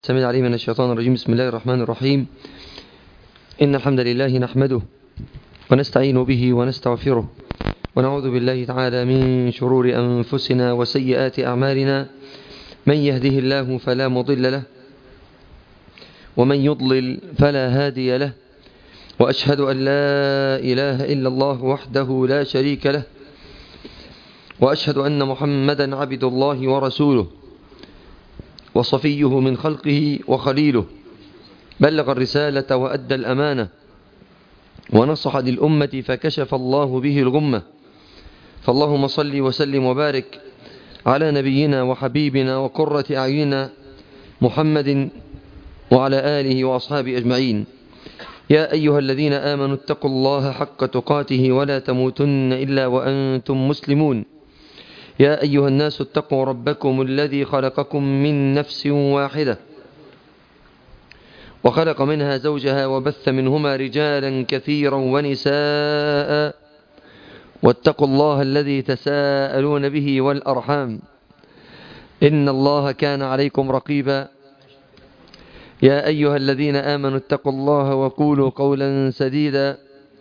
سمع عليه من الشيطان الرجيم بسم الله الرحمن الرحيم إن الحمد لله نحمده ونستعين به ونستغفره ونعوذ بالله تعالى من شرور أنفسنا وسيئات أعمالنا من يهده الله فلا مضل له ومن يضلل فلا هادي له وأشهد أن لا إله إلا الله وحده لا شريك له وأشهد أن محمدا عبد الله ورسوله وصفيه من خلقه وخليله بلغ الرسالة وأدى الأمانة ونصح للأمة فكشف الله به الغمة فاللهم صل وسلم وبارك على نبينا وحبيبنا وقرة أعيننا محمد وعلى آله وأصحابه أجمعين يا أيها الذين آمنوا اتقوا الله حق تقاته ولا تموتن إلا وأنتم مسلمون يا أيها الناس اتقوا ربكم الذي خلقكم من نفس واحدة وخلق منها زوجها وبث منهما رجالا كثيرا ونساء واتقوا الله الذي تساءلون به والأرحام إن الله كان عليكم رقيبا يا أيها الذين آمنوا اتقوا الله وقولوا قولا سديدا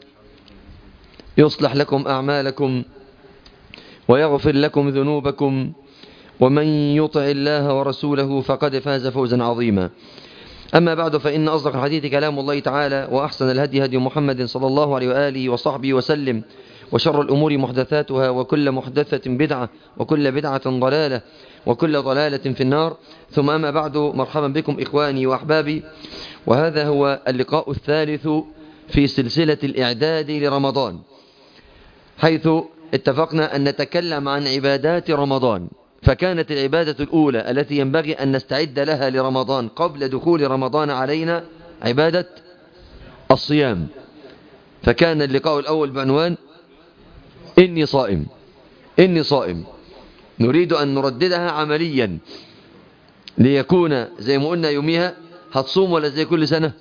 يصلح لكم أعمالكم ويغفر لكم ذنوبكم ومن يطع الله ورسوله فقد فاز فوزا عظيما أما بعد فإن أصدق الحديث كلام الله تعالى وأحسن الهدي هدي محمد صلى الله عليه وآله وصحبه وسلم وشر الأمور محدثاتها وكل محدثة بدعة وكل بدعة ضلالة وكل ضلالة في النار ثم أما بعد مرحبا بكم إخواني وأحبابي وهذا هو اللقاء الثالث في سلسلة الإعداد لرمضان حيث اتفقنا أن نتكلم عن عبادات رمضان فكانت العبادة الأولى التي ينبغي أن نستعد لها لرمضان قبل دخول رمضان علينا عبادة الصيام فكان اللقاء الأول بعنوان إني صائم إني صائم نريد أن نرددها عمليا ليكون زي ما قلنا يوميها هتصوم ولا زي كل سنة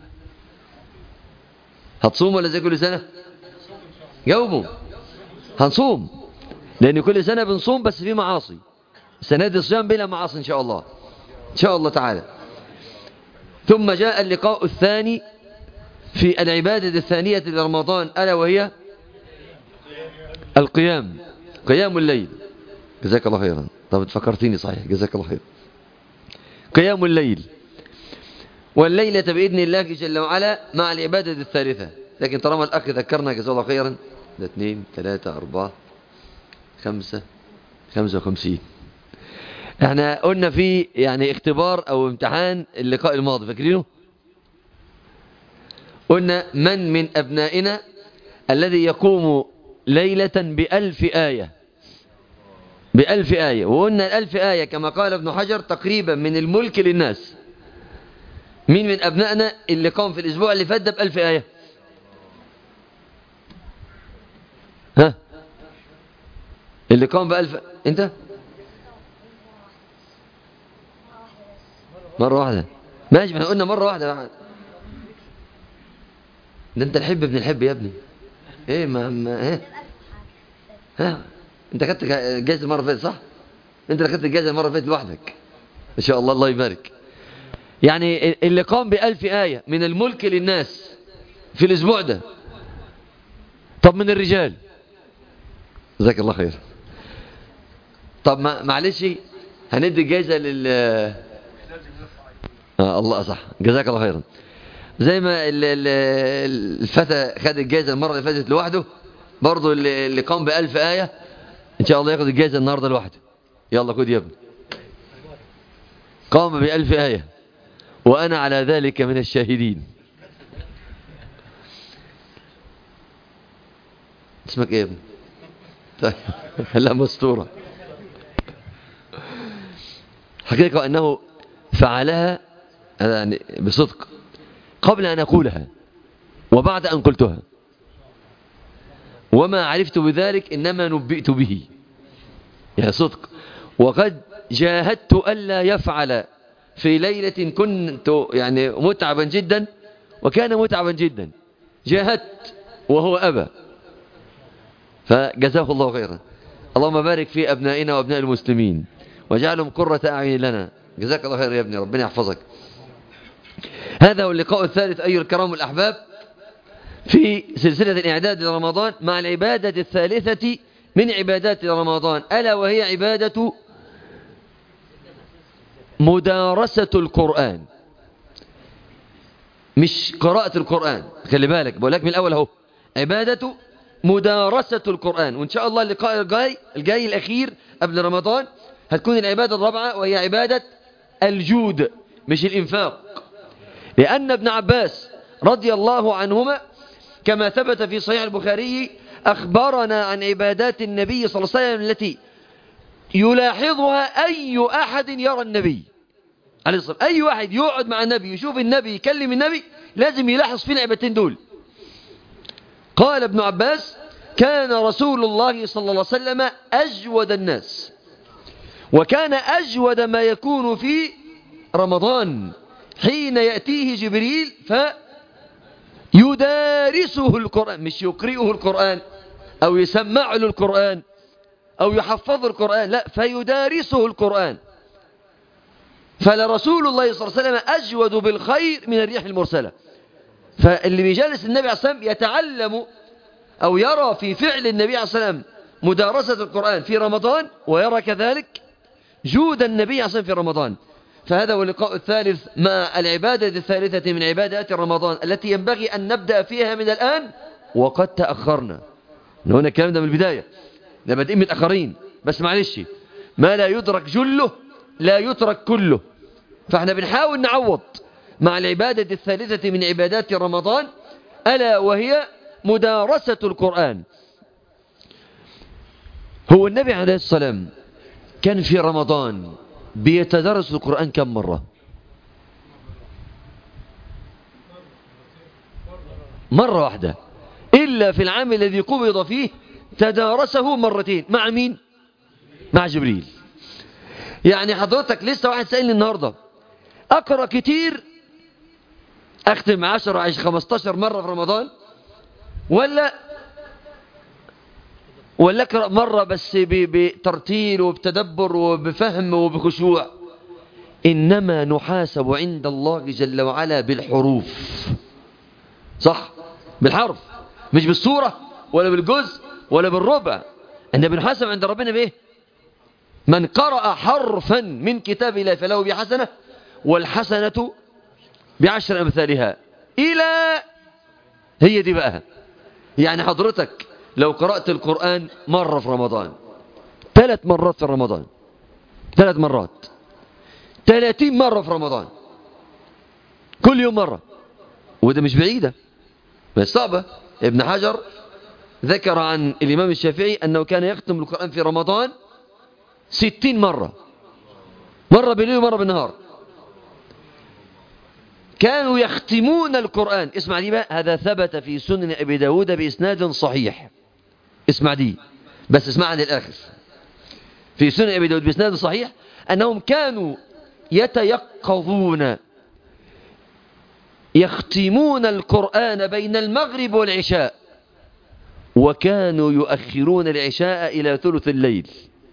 هتصوم ولا زي كل سنة جاوبوا هنصوم لأن كل سنة بنصوم بس في معاصي السنة دي الصيام بلا معاصي إن شاء الله إن شاء الله تعالى ثم جاء اللقاء الثاني في العبادة الثانية لرمضان ألا وهي القيام قيام الليل جزاك الله خيرا طب تفكرتيني صحيح جزاك الله خيرا قيام الليل والليلة بإذن الله جل وعلا مع العبادة الثالثة لكن طالما الأخ ذكرنا جزاه الله خيرا ده اثنين ثلاثة أربعة خمسة خمسة وخمسين احنا قلنا في يعني اختبار او امتحان اللقاء الماضي فاكرينه قلنا من من أبنائنا الذي يقوم ليلة بألف آية بألف آية وقلنا الألف آية كما قال ابن حجر تقريبا من الملك للناس مين من أبنائنا اللي قام في الأسبوع اللي فات ده بألف آية ها اللي قام بألف انت مرة واحدة ماشي احنا قلنا مرة واحدة بعد ده انت الحب ابن الحب يا ابني ايه ما, ما ايه ها انت خدت جايزة المرة اللي فاتت صح انت اللي خدت الجايزة المرة اللي فاتت لوحدك ان شاء الله الله يبارك يعني اللي قام بألف آية من الملك للناس في الأسبوع ده طب من الرجال جزاك الله خير طب ما معلش هندي الجايزة لل آه الله صح جزاك الله خيرا زي ما ال ال الفتى خد الجايزة المرة اللي فاتت لوحده برضه اللي, اللي قام بألف آية إن شاء الله ياخد الجايزة النهاردة لوحده يلا خد يا ابني قام بألف آية وأنا على ذلك من الشاهدين اسمك ايه يا ابني طيب لا مستورة حقيقة أنه فعلها يعني بصدق قبل أن أقولها وبعد أن قلتها وما عرفت بذلك إنما نبئت به يا صدق وقد جاهدت ألا يفعل في ليلة كنت يعني متعبا جدا وكان متعبا جدا جاهدت وهو أبى فجزاه الله خيرا اللهم بارك في أبنائنا وأبناء المسلمين واجعلهم قرة أعين لنا جزاك الله خير يا ابني ربنا يحفظك هذا هو اللقاء الثالث أيها الكرام الأحباب في سلسلة الإعداد لرمضان مع العبادة الثالثة من عبادات رمضان ألا وهي عبادة مدارسة القرآن مش قراءة القرآن خلي بالك بقول لك من الأول اهو عبادة مدارسة القرآن وإن شاء الله اللقاء الجاي الجاي الأخير قبل رمضان هتكون العبادة الرابعة وهي عبادة الجود مش الإنفاق لأن ابن عباس رضي الله عنهما كما ثبت في صحيح البخاري أخبرنا عن عبادات النبي صلى الله عليه وسلم التي يلاحظها أي أحد يرى النبي عليه الصلاة أي واحد يقعد مع النبي يشوف النبي يكلم النبي لازم يلاحظ في العبادتين دول قال ابن عباس كان رسول الله صلى الله عليه وسلم أجود الناس وكان أجود ما يكون في رمضان حين يأتيه جبريل فيدارسه القرآن مش يقرئه القرآن أو يسمع له القرآن أو يحفظ القرآن لا فيدارسه القرآن فلرسول الله صلى الله عليه وسلم أجود بالخير من الريح المرسلة فاللي بيجالس النبي عليه الصلاة والسلام يتعلم أو يرى في فعل النبي عليه الصلاة والسلام مدارسة القرآن في رمضان ويرى كذلك جود النبي عليه الصلاة والسلام في رمضان فهذا هو اللقاء الثالث مع العبادة الثالثة من عبادات رمضان التي ينبغي أن نبدأ فيها من الآن وقد تأخرنا هنا الكلام ده من البداية ده بادئين متأخرين بس معلش ما لا يدرك جله لا يترك كله فاحنا بنحاول نعوض مع العبادة الثالثة من عبادات رمضان ألا وهي مدارسة القرآن هو النبي عليه السلام كان في رمضان بيتدرس القرآن كم مرة مرة واحدة إلا في العام الذي قبض فيه تدارسه مرتين مع مين مع جبريل يعني حضرتك لسه واحد سألني النهاردة أقرأ كتير أختم 10 عشر 15 مرة في رمضان ولا ولا أقرأ مرة بس بترتيل وبتدبر وبفهم وبخشوع إنما نحاسب عند الله جل وعلا بالحروف صح بالحرف مش بالصورة ولا بالجزء ولا بالربع احنا بنحاسب عند ربنا بايه من قرأ حرفا من كتاب الله فله بحسنة والحسنة بعشر أمثالها إلى هي دي بقى يعني حضرتك لو قرأت القرآن مرة في رمضان ثلاث مرات في رمضان ثلاث مرات ثلاثين مرة في رمضان كل يوم مرة وده مش بعيدة بس صعبة ابن حجر ذكر عن الإمام الشافعي أنه كان يختم القرآن في رمضان ستين مرة مرة بالليل ومرة بالنهار كانوا يختمون القرآن اسمع دي بقى هذا ثبت في سنن أبي داود بإسناد صحيح اسمع دي بس اسمع عن الآخر في سنن أبي داود بإسناد صحيح أنهم كانوا يتيقظون يختمون القرآن بين المغرب والعشاء وكانوا يؤخرون العشاء إلى ثلث الليل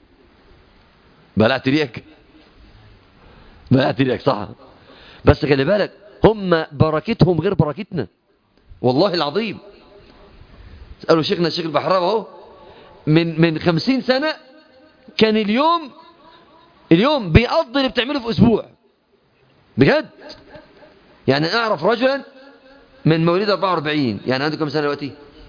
بلعت ريك بلعت ريك صح بس خلي بالك هم بركتهم غير بركتنا والله العظيم اسألوا شيخنا الشيخ البحراوي اهو من من خمسين سنة كان اليوم اليوم بيقضي اللي بتعمله في أسبوع بجد يعني أعرف رجلا من مواليد 44 يعني عنده كم سنة دلوقتي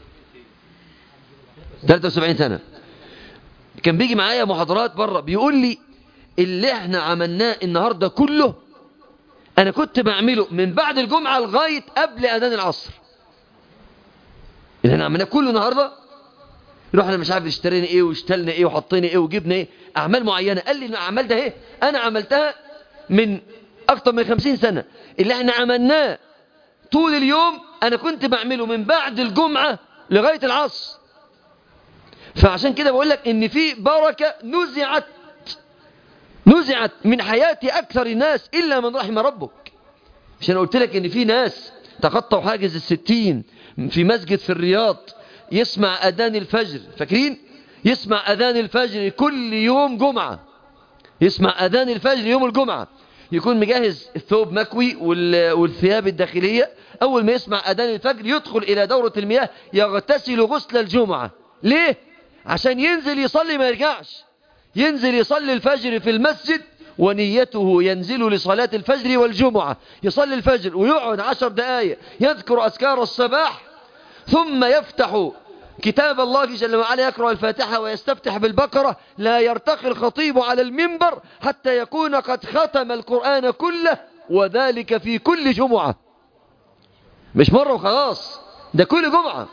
73 سنة كان بيجي معايا محاضرات بره بيقول لي اللي احنا عملناه النهاردة كله انا كنت بعمله من بعد الجمعة لغاية قبل اذان العصر اللي احنا عملناه كله النهاردة رحنا مش عارف اشترينا ايه واشتلنا ايه وحطينا ايه وجبنا ايه اعمال معينة قال لي الاعمال ده ايه انا عملتها من اكتر من خمسين سنة اللي احنا عملناه طول اليوم انا كنت بعمله من بعد الجمعة لغاية العصر فعشان كده بقول لك ان في بركة نزعت نزعت من حياة اكثر الناس الا من رحم ربك عشان قلت لك ان في ناس تخطوا حاجز الستين في مسجد في الرياض يسمع اذان الفجر فاكرين يسمع اذان الفجر كل يوم جمعة يسمع اذان الفجر يوم الجمعة يكون مجهز الثوب مكوي والثياب الداخلية أول ما يسمع أذان الفجر يدخل إلى دورة المياه يغتسل غسل الجمعة ليه؟ عشان ينزل يصلي ما يرجعش ينزل يصلي الفجر في المسجد ونيته ينزل لصلاة الفجر والجمعة يصلي الفجر ويقعد عشر دقائق يذكر أذكار الصباح ثم يفتح كتاب الله جل وعلا يقرأ الفاتحة ويستفتح بالبقرة لا يرتقي الخطيب على المنبر حتى يكون قد ختم القرآن كله وذلك في كل جمعة مش مرة وخلاص ده كل جمعة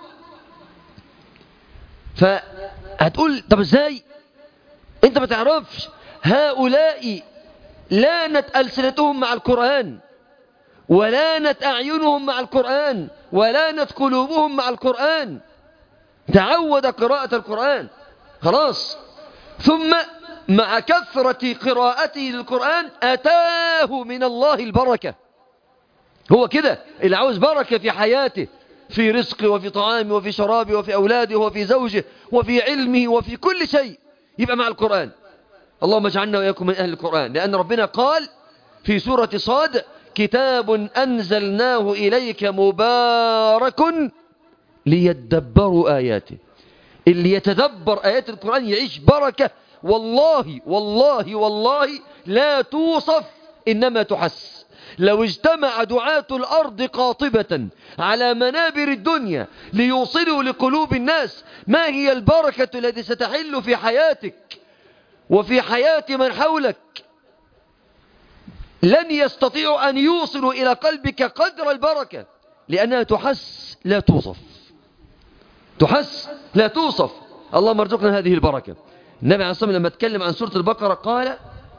فهتقول طب ازاي انت ما تعرفش هؤلاء لانت ألسنتهم مع القرآن ولانت أعينهم مع القرآن ولانت قلوبهم مع القرآن تعود قراءة القرآن خلاص ثم مع كثرة قراءته للقرآن أتاه من الله البركة هو كده اللي عاوز بركة في حياته في رزقه وفي طعامه وفي شرابه وفي أولاده وفي زوجه وفي علمه وفي كل شيء يبقى مع القرآن اللهم اجعلنا وإياكم من أهل القرآن لأن ربنا قال في سورة صاد كتاب أنزلناه إليك مبارك ليتدبروا آياته اللي يتدبر آيات القرآن يعيش بركة والله والله والله لا توصف إنما تحس لو اجتمع دعاة الأرض قاطبة على منابر الدنيا ليوصلوا لقلوب الناس ما هي البركة التي ستحل في حياتك وفي حياة من حولك لن يستطيعوا أن يوصلوا إلى قلبك قدر البركة لأنها تحس لا توصف تحس لا توصف اللهم ارزقنا هذه البركة النبي عليه الصلاة والسلام لما اتكلم عن سورة البقرة قال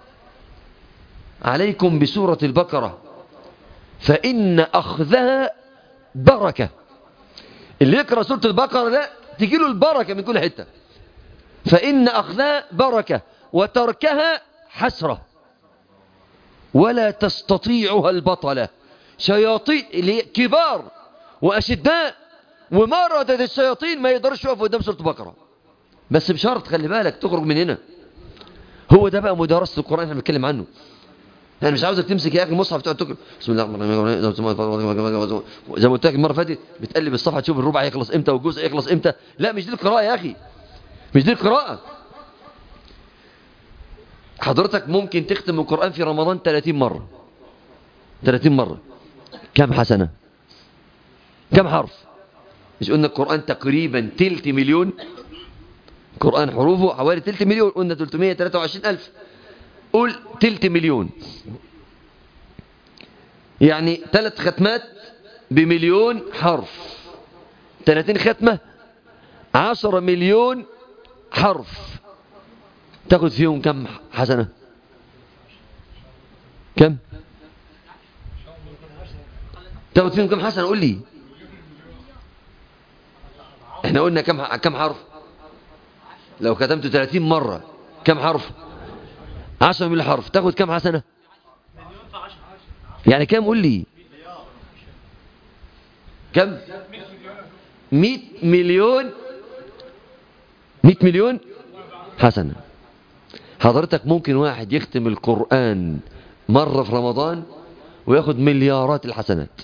عليكم بسورة البقرة فإن أخذها بركة اللي يقرأ سورة البقرة ده تجي له البركة من كل حتة فإن أخذها بركة وتركها حسرة ولا تستطيعها البطلة شياطين كبار وأشداء ومردة الشياطين ما يقدرش يقف قدام سورة البقرة بس بشرط خلي بالك تخرج من هنا هو ده بقى مدارسة القرآن احنا بنتكلم عنه انا مش عاوزك تمسك يا اخي المصحف تقعد تقرا بسم الله الرحمن الرحيم زي ما قلت لك المره فاتت بتقلب الصفحه تشوف الربع يخلص امتى والجزء يخلص امتى لا مش دي القراءه يا اخي مش دي القراءه حضرتك ممكن تختم القران في رمضان 30 مره 30 مره كم حسنه كم حرف مش قلنا القران تقريبا تلت مليون قرآن حروفه حوالي تلت مليون قلنا 323 ألف قول تلت مليون يعني ثلاث ختمات بمليون حرف 30 ختمة 10 مليون حرف تاخد فيهم كم حسنة كم تاخد فيهم كم حسنة قول لي احنا قلنا كم كم حرف لو كتمت 30 مرة كم حرف 10 مليون حرف تاخد كم حسنة يعني كم قول لي كم 100 مليون 100 مليون حسنة حضرتك ممكن واحد يختم القرآن مرة في رمضان وياخد مليارات الحسنات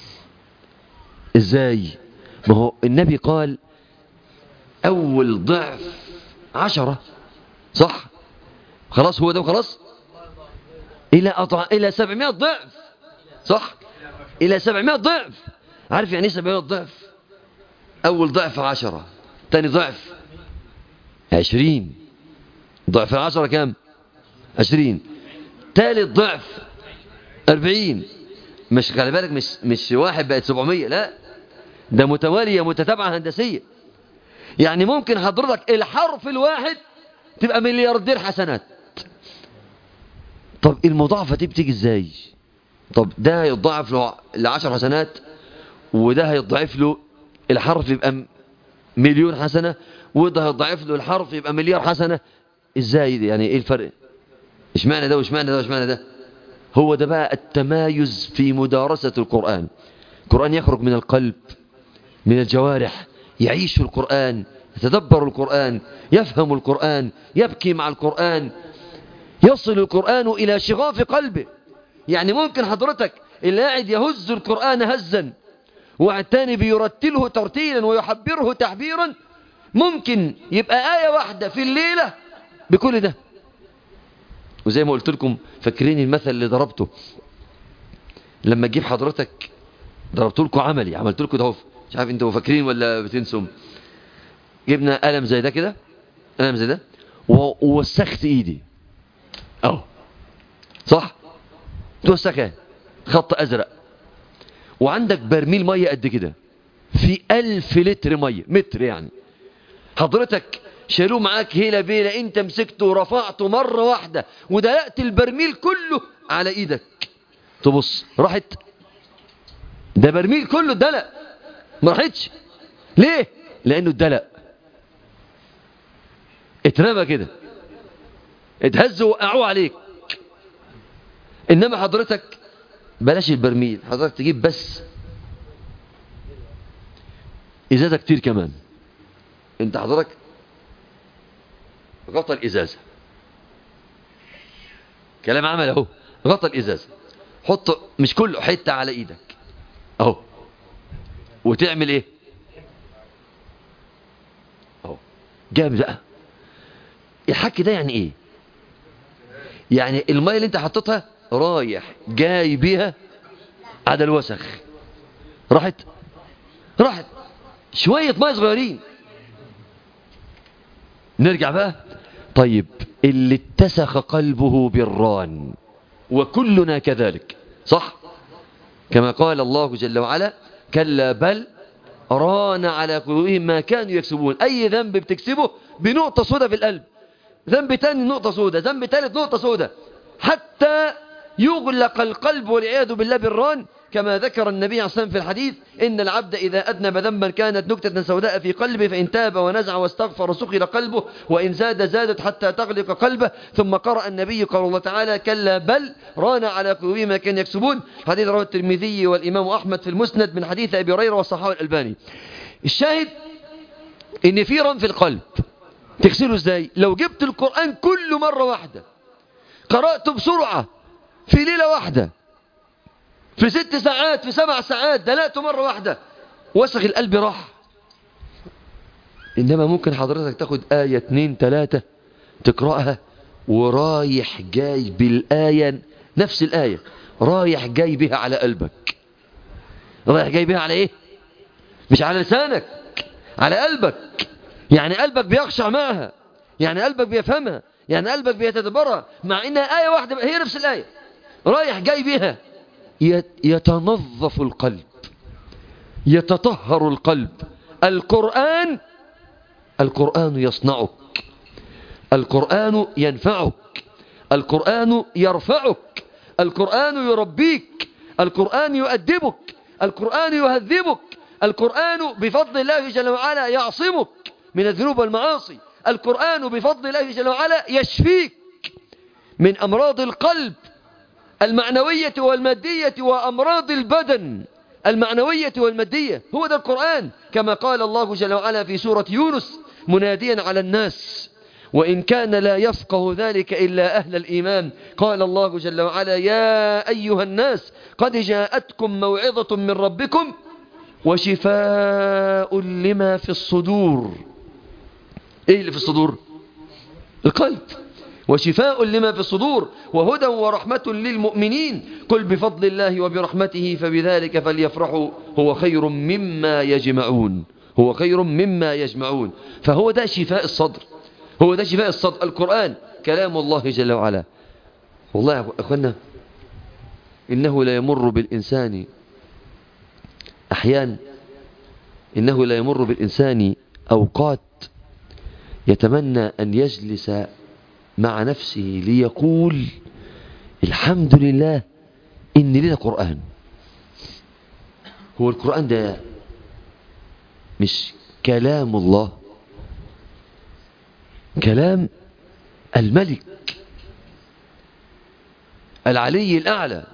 ازاي ما هو النبي قال اول ضعف عشرة صح خلاص هو ده وخلاص الى أطع... الى 700 ضعف صح الى 700 ضعف عارف يعني ايه 700 ضعف اول ضعف عشرة ثاني ضعف عشرين ضعف العشرة كام عشرين ثالث ضعف أربعين مش خلي بالك مش مش واحد بقت 700 لا ده متوالية متتابعة هندسية يعني ممكن حضرتك الحرف الواحد تبقى ملياردير حسنات طب المضاعفة دي بتيجي ازاي طب ده هيتضاعف له لعشر حسنات وده هيتضاعف له الحرف يبقى مليون حسنة وده هيتضاعف له الحرف يبقى مليار حسنة ازاي دي يعني ايه الفرق اشمعنى ده واشمعنى ده واشمعنى ده هو ده بقى التمايز في مدارسة القرآن القرآن يخرج من القلب من الجوارح يعيش القرآن يتدبر القرآن يفهم القرآن يبكي مع القرآن يصل القرآن إلى شغاف قلبه يعني ممكن حضرتك اللي قاعد يهز القرآن هزا واحد تاني بيرتله ترتيلا ويحبره تحبيرا ممكن يبقى آية واحدة في الليلة بكل ده وزي ما قلت لكم فاكرين المثل اللي ضربته لما تجيب حضرتك ضربت لكم عملي عملت لكم ده مش عارف انتوا فاكرين ولا بتنسوا جبنا قلم زي ده كده قلم زي ده ووسخت ايدي اهو صح توسخها خط ازرق وعندك برميل ميه قد كده في ألف لتر ميه متر يعني حضرتك شالوه معاك هيلا بيلا انت مسكته ورفعته مرة واحدة ودلقت البرميل كله على ايدك تبص راحت ده برميل كله اتدلق ما راحتش ليه لانه اتدلق اترمى كده اتهز وقعوه عليك انما حضرتك بلاش البرميل حضرتك تجيب بس ازازه كتير كمان انت حضرتك غطى الازازه كلام عمل اهو غطى الازازه حط مش كله حته على ايدك اهو وتعمل ايه اهو جامد بقى الحك ده يعني ايه يعني الميه اللي انت حطيتها رايح جاي بيها على الوسخ راحت راحت شوية ميه صغيرين نرجع بقى طيب اللي اتسخ قلبه بالران وكلنا كذلك صح كما قال الله جل وعلا كلا بل ران على قلوبهم ما كانوا يكسبون اي ذنب بتكسبه بنقطة سودة في القلب ذنب تاني نقطة سودة ذنب تالت نقطة سودة حتى يغلق القلب والعياذ بالله بالران كما ذكر النبي عليه الصلاة والسلام في الحديث إن العبد إذا أذنب ذنبا كانت نكتة سوداء في قلبه فإن تاب ونزع واستغفر سقل قلبه وإن زاد زادت حتى تغلق قلبه ثم قرأ النبي قال الله تعالى كلا بل ران على قلوبهم ما كانوا يكسبون حديث رواه الترمذي والإمام أحمد في المسند من حديث أبي هريرة والصحابة الألباني الشاهد إن في ران في القلب تغسله ازاي لو جبت القرآن كله مرة واحدة قرأته بسرعة في ليلة واحدة في ست ساعات في سبع ساعات دلقته مرة واحدة وسخ القلب راح إنما ممكن حضرتك تاخد آية اتنين تلاتة تقرأها ورايح جاي بالآية نفس الآية رايح جاي بها على قلبك رايح جاي بها على ايه مش على لسانك على قلبك يعني قلبك بيخشع معها يعني قلبك بيفهمها يعني قلبك بيتدبرها مع انها آية واحدة هي نفس الآية رايح جاي بها يتنظف القلب يتطهر القلب القرآن القرآن يصنعك القرآن ينفعك القرآن يرفعك القرآن يربيك القرآن يؤدبك القرآن يهذبك القرآن بفضل الله جل وعلا يعصمك من الذنوب والمعاصي القرآن بفضل الله جل وعلا يشفيك من أمراض القلب المعنوية والمادية وأمراض البدن المعنوية والمادية هو ده القرآن كما قال الله جل وعلا في سورة يونس مناديا على الناس وإن كان لا يفقه ذلك إلا أهل الإيمان قال الله جل وعلا يا أيها الناس قد جاءتكم موعظة من ربكم وشفاء لما في الصدور إيه اللي في الصدور القلب وشفاء لما في الصدور وهدى ورحمة للمؤمنين قل بفضل الله وبرحمته فبذلك فليفرحوا هو خير مما يجمعون هو خير مما يجمعون فهو ده شفاء الصدر هو ده شفاء الصدر القرآن كلام الله جل وعلا والله يا أخوانا إنه لا يمر بالإنسان أحيان إنه لا يمر بالإنسان أوقات يتمنى أن يجلس مع نفسه ليقول الحمد لله إن لنا قرآن هو القرآن ده مش كلام الله كلام الملك العلي الأعلى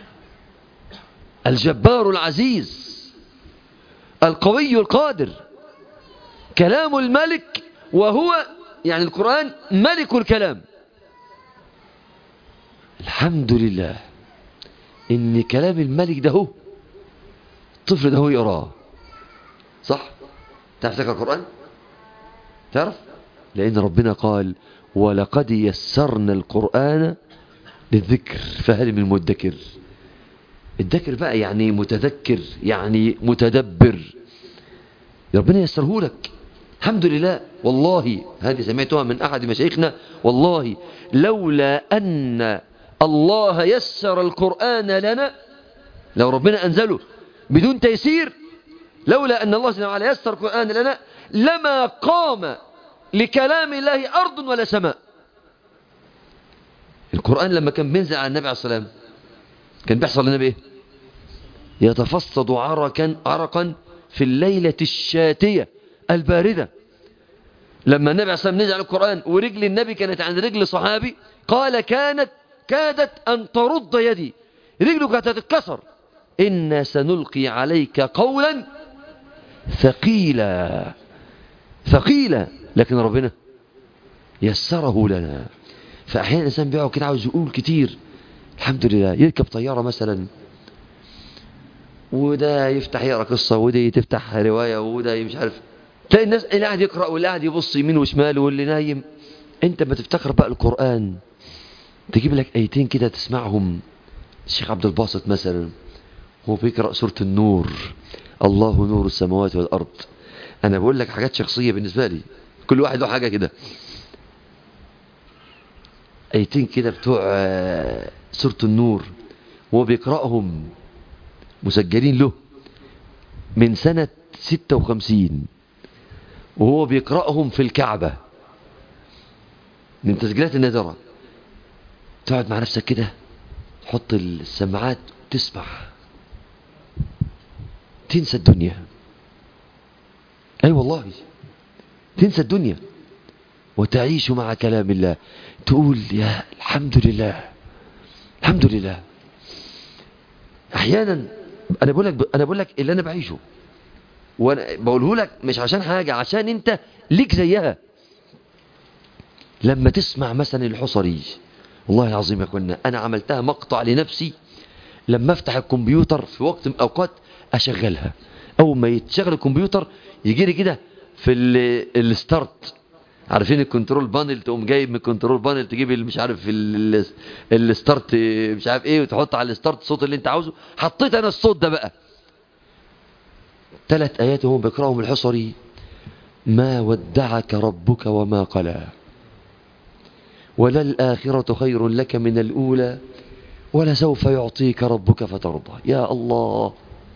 الجبار العزيز القوي القادر كلام الملك وهو يعني القرآن ملك الكلام الحمد لله ان كلام الملك ده هو الطفل ده هو يقراه صح تعرف تقرا القران تعرف لان ربنا قال ولقد يسرنا القران للذكر فهل من مدكر الذكر بقى يعني متذكر يعني متدبر ربنا يسره لك الحمد لله والله هذه سمعتها من أحد مشايخنا والله لولا أن الله يسر القرآن لنا لو ربنا أنزله بدون تيسير لولا أن الله سبحانه وتعالى يسر القرآن لنا لما قام لكلام الله أرض ولا سماء القرآن لما كان بينزل على النبي عليه الصلاة والسلام كان بيحصل للنبي ايه يتفصد عرقا عرقا في الليلة الشاتية الباردة لما النبي عليه الصلاة والسلام نزل على القرآن ورجل النبي كانت عند رجل صحابي قال كانت كادت أن ترد يدي رجله كانت تتكسر إنا سنلقي عليك قولا ثقيلا ثقيلا لكن ربنا يسره لنا فأحيانا الإنسان بيقعد كده عاوز يقول كتير الحمد لله يركب طيارة مثلا وده يفتح يقرأ قصة وده تفتح رواية وده مش عارف تلاقي الناس اللي قاعد يقرأ واللي قاعد يبص يمين وشمال واللي نايم انت ما تفتكر بقى القرآن تجيب لك ايتين كده تسمعهم الشيخ عبد الباسط مثلا هو بيقرأ سورة النور الله نور السماوات والأرض أنا بقول لك حاجات شخصية بالنسبة لي كل واحد له حاجة كده ايتين كده بتوع سورة النور وهو بيقرأهم مسجلين له من سنة 56 وهو بيقرأهم في الكعبة من تسجيلات النادرة تقعد مع نفسك كده تحط السماعات تسمع تنسى الدنيا اي أيوة والله تنسى الدنيا وتعيش مع كلام الله تقول يا الحمد لله الحمد لله احيانا انا بقول لك انا بقول لك اللي انا بعيشه وانا بقوله لك مش عشان حاجه عشان انت ليك زيها لما تسمع مثلا الحصري والله العظيم يا اخوانا انا عملتها مقطع لنفسي لما افتح الكمبيوتر في وقت من الاوقات اشغلها اول ما يتشغل الكمبيوتر يجي لي كده في الستارت عارفين الكنترول بانل تقوم جايب من الكنترول بانل تجيب مش عارف الستارت مش عارف ايه وتحط على الستارت الصوت اللي انت عاوزه حطيت انا الصوت ده بقى ثلاث ايات هم بيقراهم الحصري ما ودعك ربك وما قلى وللآخرة خير لك من الأولى ولسوف يعطيك ربك فترضى يا الله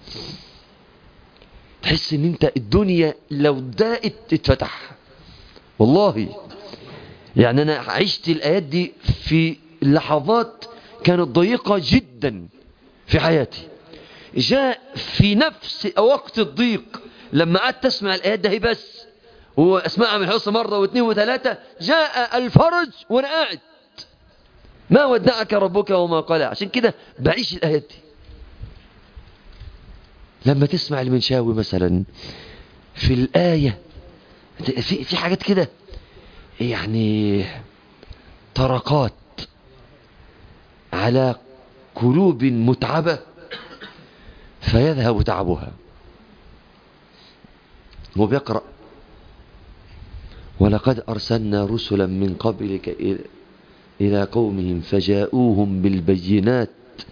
تحس ان انت الدنيا لو داقت تتفتح والله يعني انا عشت الايات دي في لحظات كانت ضيقة جدا في حياتي جاء في نفس وقت الضيق لما قعدت اسمع الايات ده بس واسمعها من حصة مرة واثنين وثلاثة جاء الفرج وانا قاعد ما ودعك ربك وما قال عشان كده بعيش الايات دي لما تسمع المنشاوي مثلا في الآية في في حاجات كده يعني طرقات على قلوب متعبة فيذهب تعبها هو بيقرأ ولقد أرسلنا رسلا من قبلك إلى قومهم فجاءوهم بالبينات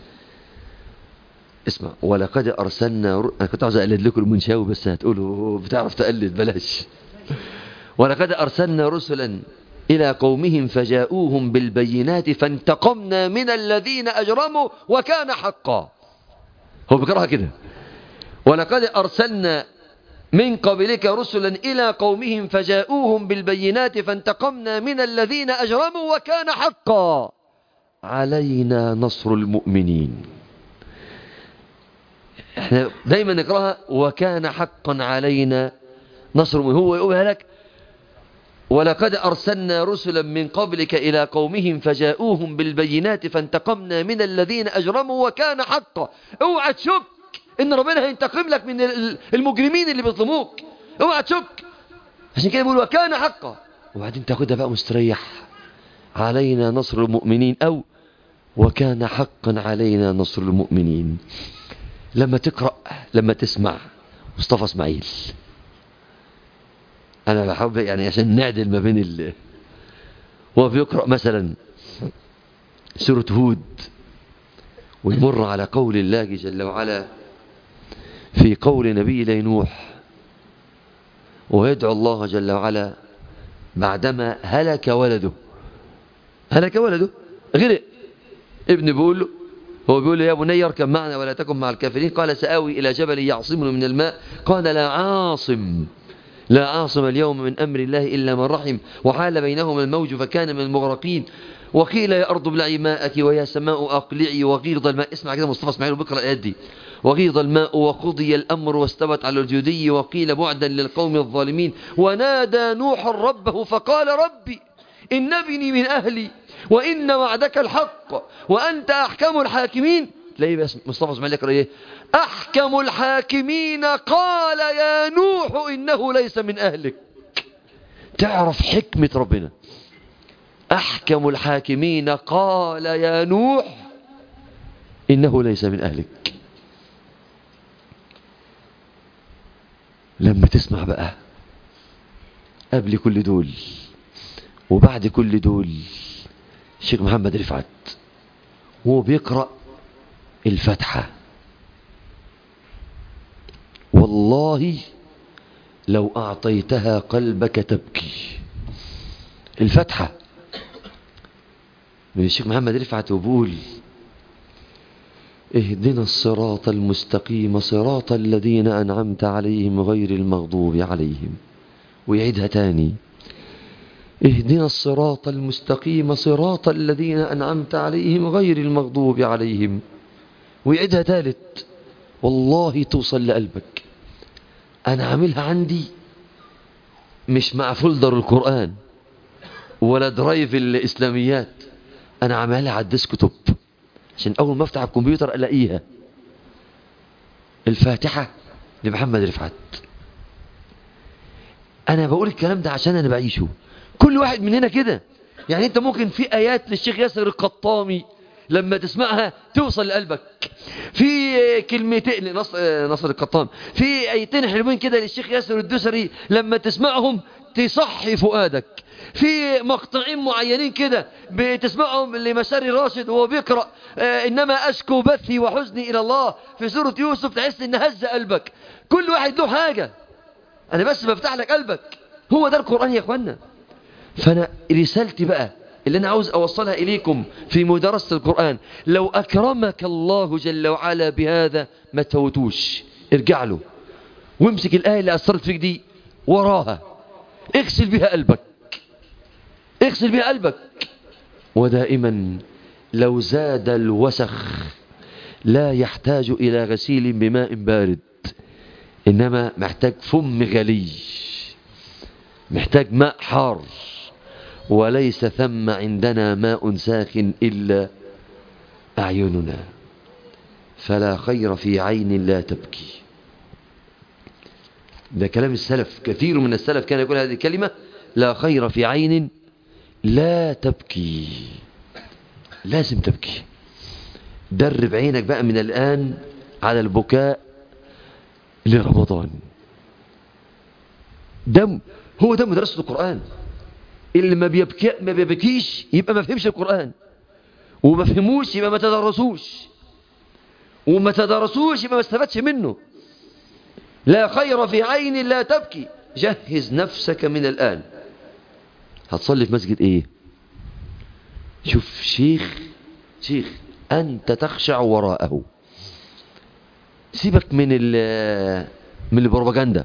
اسمع ولقد أرسلنا ر... أنا كنت عاوز أقلد لكم المنشاوي بس هتقولوا بتعرف تقلد بلاش ولقد أرسلنا رسلا إلى قومهم فجاءوهم بالبينات فانتقمنا من الذين أجرموا وكان حقا هو بيقراها كده ولقد أرسلنا من قبلك رسلا إلى قومهم فجاءوهم بالبينات فانتقمنا من الذين أجرموا وكان حقا علينا نصر المؤمنين احنا دايما نقراها وكان حقا علينا نصر هو يقولها لك ولقد أرسلنا رسلا من قبلك إلى قومهم فجاءوهم بالبينات فانتقمنا من الذين أجرموا وكان حقا اوعى تشك ان ربنا هينتقم لك من المجرمين اللي بيظلموك اوعى تشك عشان كده بيقول وكان حقا وبعدين تاخدها بقى مستريح علينا نصر المؤمنين او وكان حقا علينا نصر المؤمنين لما تقرأ لما تسمع مصطفى اسماعيل انا بحب يعني عشان نعدل ما بين ال هو بيقرأ مثلا سورة هود ويمر على قول الله جل وعلا في قول نبي الله نوح ويدعو الله جل وعلا بعدما هلك ولده هلك ولده غرق ابن بيقول له هو بيقول له يا بني اركب معنا ولا تكن مع الكافرين قال سآوي إلى جبل يعصمني من الماء قال لا عاصم لا عاصم اليوم من أمر الله إلا من رحم وحال بينهما الموج فكان من المغرقين وقيل يا أرض ابلعي ماءك ويا سماء أقلعي وغيض الماء اسمع كده مصطفى اسماعيل وبكرة الآيات دي وغيض الماء وقضي الأمر واستوت على الجودي وقيل بعدا للقوم الظالمين ونادى نوح ربه فقال ربي إن ابني من أهلي وإن وعدك الحق وأنت أحكم الحاكمين تلاقيه بس مصطفى اسماعيل يقرأ إيه أحكم الحاكمين قال يا نوح إنه ليس من أهلك تعرف حكمة ربنا أحكم الحاكمين قال يا نوح إنه ليس من أهلك لما تسمع بقى قبل كل دول وبعد كل دول الشيخ محمد رفعت وهو بيقرأ الفتحة والله لو أعطيتها قلبك تبكي الفتحة من الشيخ محمد رفعت وبقول اهدنا الصراط المستقيم صراط الذين أنعمت عليهم غير المغضوب عليهم ويعيدها تاني اهدنا الصراط المستقيم صراط الذين أنعمت عليهم غير المغضوب عليهم ويعيدها ثالث والله توصل لقلبك أنا عاملها عندي مش مع فولدر القرآن ولا درايف الإسلاميات أنا عاملها على الديسكتوب عشان أول ما أفتح الكمبيوتر ألاقيها الفاتحة لمحمد رفعت أنا بقول الكلام ده عشان أنا بعيشه كل واحد مننا كده يعني أنت ممكن في آيات للشيخ ياسر القطامي لما تسمعها توصل لقلبك في كلمتين لنصر نصر القطام في ايتين حلوين كده للشيخ ياسر الدسري لما تسمعهم تصحي فؤادك في مقطعين معينين كده بتسمعهم لمساري راشد وهو بيقرأ آه إنما أشكو بثي وحزني إلى الله في سورة يوسف تحس إن هز قلبك كل واحد له حاجة أنا بس بفتح لك قلبك هو ده القرآن يا أخوانا فأنا رسالتي بقى اللي أنا عاوز أوصلها إليكم في مدرسة القرآن لو أكرمك الله جل وعلا بهذا ما تفوتوش ارجع له وامسك الآية اللي أثرت فيك دي وراها اغسل بها قلبك اغسل بها قلبك ودائما لو زاد الوسخ لا يحتاج إلى غسيل بماء بارد إنما محتاج فم غلي محتاج ماء حار وليس ثم عندنا ماء ساخن إلا أعيننا فلا خير في عين لا تبكي ده كلام السلف كثير من السلف كان يقول هذه الكلمة لا خير في عين لا تبكي لازم تبكي درب عينك بقى من الآن على البكاء لرمضان دم هو ده مدرسة القرآن اللي ما بيبكي ما بيبكيش يبقى ما فهمش القرآن وما فهموش يبقى ما تدرسوش وما تدرسوش يبقى ما استفادش منه لا خير في عين لا تبكي جهز نفسك من الآن هتصلي في مسجد ايه شوف شيخ شيخ أنت تخشع وراءه سيبك من من البروباجندا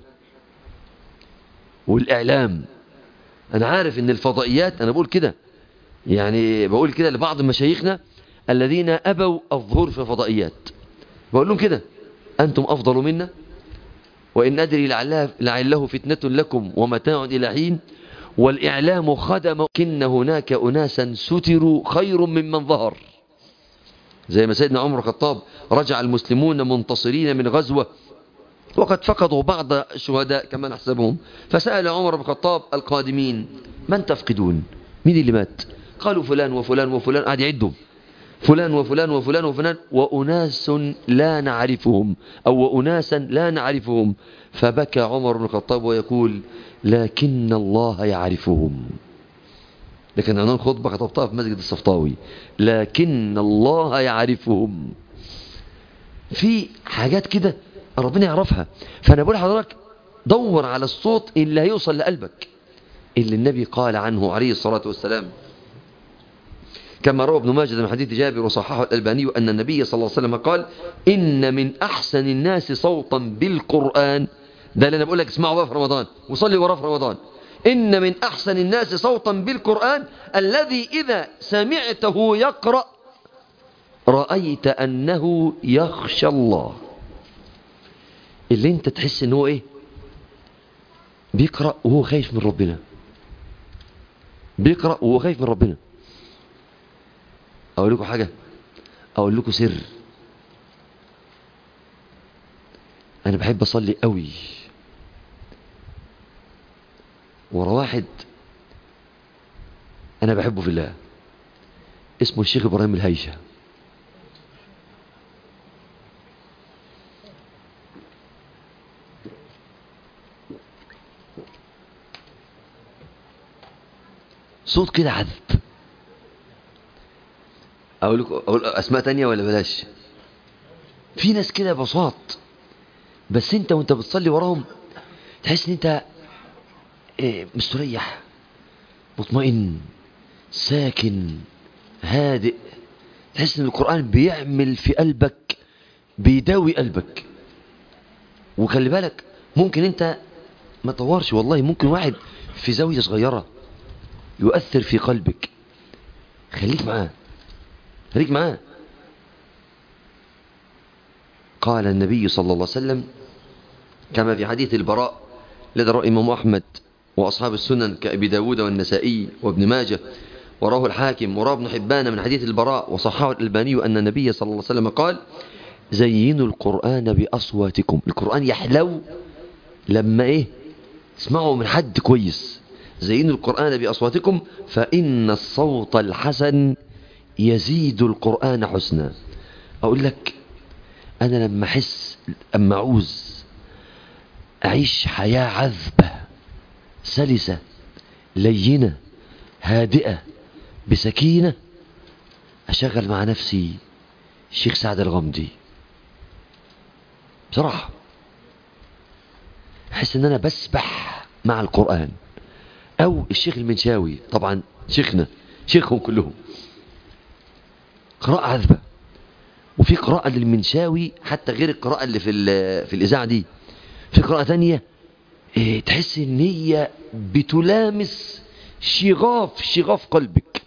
والإعلام أنا عارف إن الفضائيات أنا بقول كده يعني بقول كده لبعض مشايخنا الذين أبوا الظهور في الفضائيات بقول لهم كده أنتم أفضل منا وإن أدري لعله, لعله فتنة لكم ومتاع إلى حين والإعلام خدم كن هناك أناسا ستروا خير ممن ظهر زي ما سيدنا عمر الخطاب رجع المسلمون منتصرين من غزوة وقد فقدوا بعض الشهداء كما نحسبهم فسأل عمر بن الخطاب القادمين من تفقدون مين اللي مات قالوا فلان وفلان وفلان قاعد يعدهم فلان وفلان وفلان وفلان وأناس لا نعرفهم أو وأناسا لا نعرفهم فبكى عمر بن الخطاب ويقول لكن الله يعرفهم لكن عنوان خطبة خطبتها في مسجد الصفطاوي لكن الله يعرفهم في حاجات كده ربنا يعرفها فأنا بقول لحضرتك دور على الصوت اللي هيوصل لقلبك اللي النبي قال عنه عليه الصلاة والسلام كما روى ابن ماجه من حديث جابر وصححه الألباني أن النبي صلى الله عليه وسلم قال إن من أحسن الناس صوتا بالقرآن ده اللي أنا بقول لك اسمعوا بقى في رمضان وصلي وراه في رمضان إن من أحسن الناس صوتا بالقرآن الذي إذا سمعته يقرأ رأيت أنه يخشى الله اللي انت تحس ان هو ايه بيقرأ وهو خايف من ربنا بيقرأ وهو خايف من ربنا اقول لكم حاجة اقول لكم سر انا بحب اصلي قوي ورا واحد انا بحبه في الله اسمه الشيخ ابراهيم الهيشه صوت كده عذب اقول لكم اقول اسماء تانية ولا بلاش في ناس كده بساط بس انت وانت بتصلي وراهم تحس ان انت إيه مستريح مطمئن ساكن هادئ تحس ان القرآن بيعمل في قلبك بيداوي قلبك وخلي بالك ممكن انت ما تطورش والله ممكن واحد في زاوية صغيرة يؤثر في قلبك خليك معاه خليك معاه قال النبي صلى الله عليه وسلم كما في حديث البراء لدى رأي إمام أحمد وأصحاب السنن كأبي داود والنسائي وابن ماجه وراه الحاكم وراه ابن حبان من حديث البراء وصححه الألباني أن النبي صلى الله عليه وسلم قال زينوا القرآن بأصواتكم القرآن يحلو لما إيه اسمعوا من حد كويس زينوا القرآن بأصواتكم فإن الصوت الحسن يزيد القرآن حسنا أقول لك أنا لما أحس أما أعوز أعيش حياة عذبة سلسة لينة هادئة بسكينة أشغل مع نفسي الشيخ سعد الغمدي بصراحة أحس أن أنا بسبح مع القرآن أو الشيخ المنشاوي طبعا شيخنا شيخهم كلهم قراءة عذبة وفي قراءة للمنشاوي حتى غير القراءة اللي في, في الإذاعة دي في قراءة تانية إيه تحس ان هي بتلامس شغاف شغاف قلبك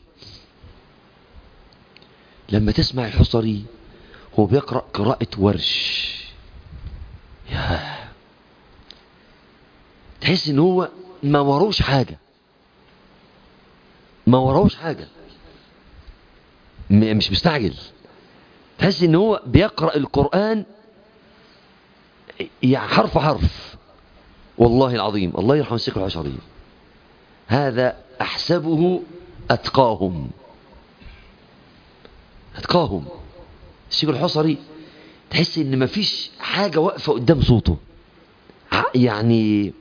لما تسمع الحصري هو بيقرأ قراءة ورش يا تحس ان هو ما وروش حاجة ما وروش حاجة مش مستعجل تحس ان هو بيقرأ القرآن يعني حرف حرف والله العظيم الله يرحم الشيخ العشري هذا أحسبه أتقاهم أتقاهم الشيخ الحصري تحس ان مفيش حاجة واقفة قدام صوته يعني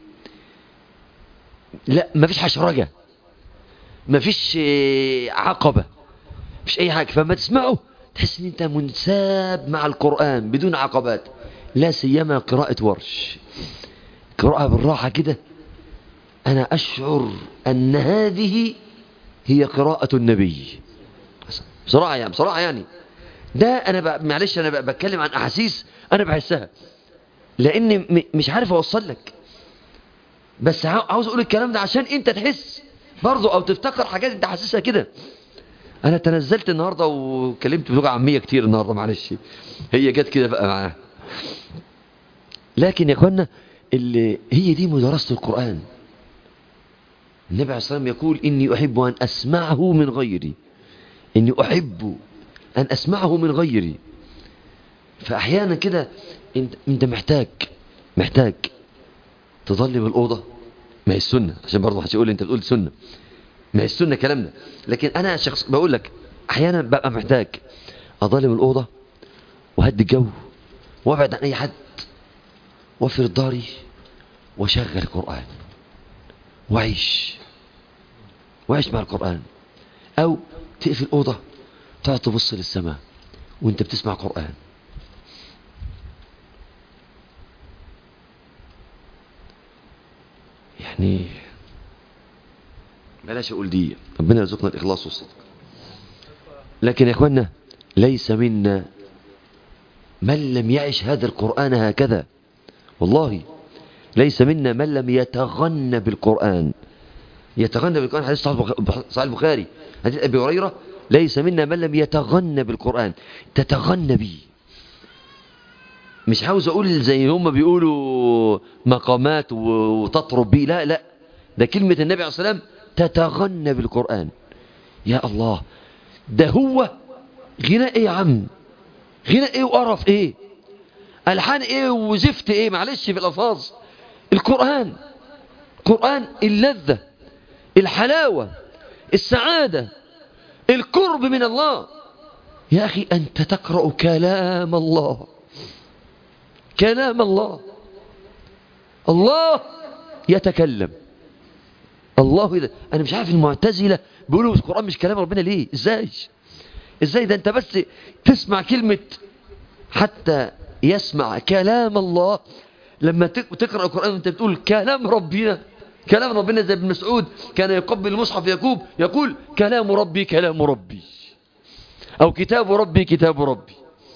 لا مفيش حشرجة مفيش عقبة مفيش اي حاجة فما تسمعه تحس ان انت منساب مع القرآن بدون عقبات لا سيما قراءة ورش قراءة بالراحة كده أنا أشعر أن هذه هي قراءة النبي بصراحة يعني بصراحة يعني ده أنا بقى معلش أنا بقى بتكلم عن أحاسيس أنا بحسها لأني مش عارف أوصل لك بس عاوز أقول الكلام ده عشان أنت تحس برضه أو تفتكر حاجات أنت حاسسها كده أنا تنزلت النهاردة وكلمت بلغة عامية كتير النهاردة معلش هي جت كده بقى معاها لكن يا اخوانا اللي هي دي مدرسة القرآن النبي عليه الصلاة والسلام يقول إني أحب أن أسمعه من غيري إني أحب أن أسمعه من غيري فأحيانا كده انت, انت محتاج محتاج تظل بالأوضة ما هي السنة عشان برضه هتقول انت بتقول السنة ما هي السنة كلامنا لكن أنا شخص بقول لك احيانا ببقى محتاج اظلم الاوضه وهدي الجو وابعد عن اي حد وافرد داري واشغل القران واعيش واعيش مع القران او تقفل الاوضه تقعد تبص للسماء وانت بتسمع قران يعني بلاش اقول دي ربنا يرزقنا الاخلاص والصدق لكن يا اخوانا ليس منا من لم يعش هذا القرآن هكذا والله ليس منا من لم يتغنى بالقرآن يتغنى بالقرآن حديث صحيح البخاري حديث أبي هريرة ليس منا من لم يتغنى بالقرآن تتغنى به مش عاوز أقول زي هم بيقولوا مقامات وتطرب به لا لا ده كلمة النبي عليه الصلاة والسلام تتغنى بالقرآن يا الله ده هو غناء ايه يا عم غناء ايه وقرف ايه الحان ايه وزفت ايه معلش في الالفاظ القرآن القرآن اللذة الحلاوة السعادة القرب من الله يا أخي أنت تقرأ كلام الله كلام الله الله يتكلم الله إذا أنا مش عارف المعتزلة بيقولوا القرآن مش كلام ربنا ليه إزاي إزاي ده أنت بس تسمع كلمة حتى يسمع كلام الله لما تقرأ القرآن وانت بتقول كلام ربنا كلام ربنا زي ابن مسعود كان يقبل المصحف يكوب يقول كلام ربي كلام ربي أو كتاب ربي كتاب ربي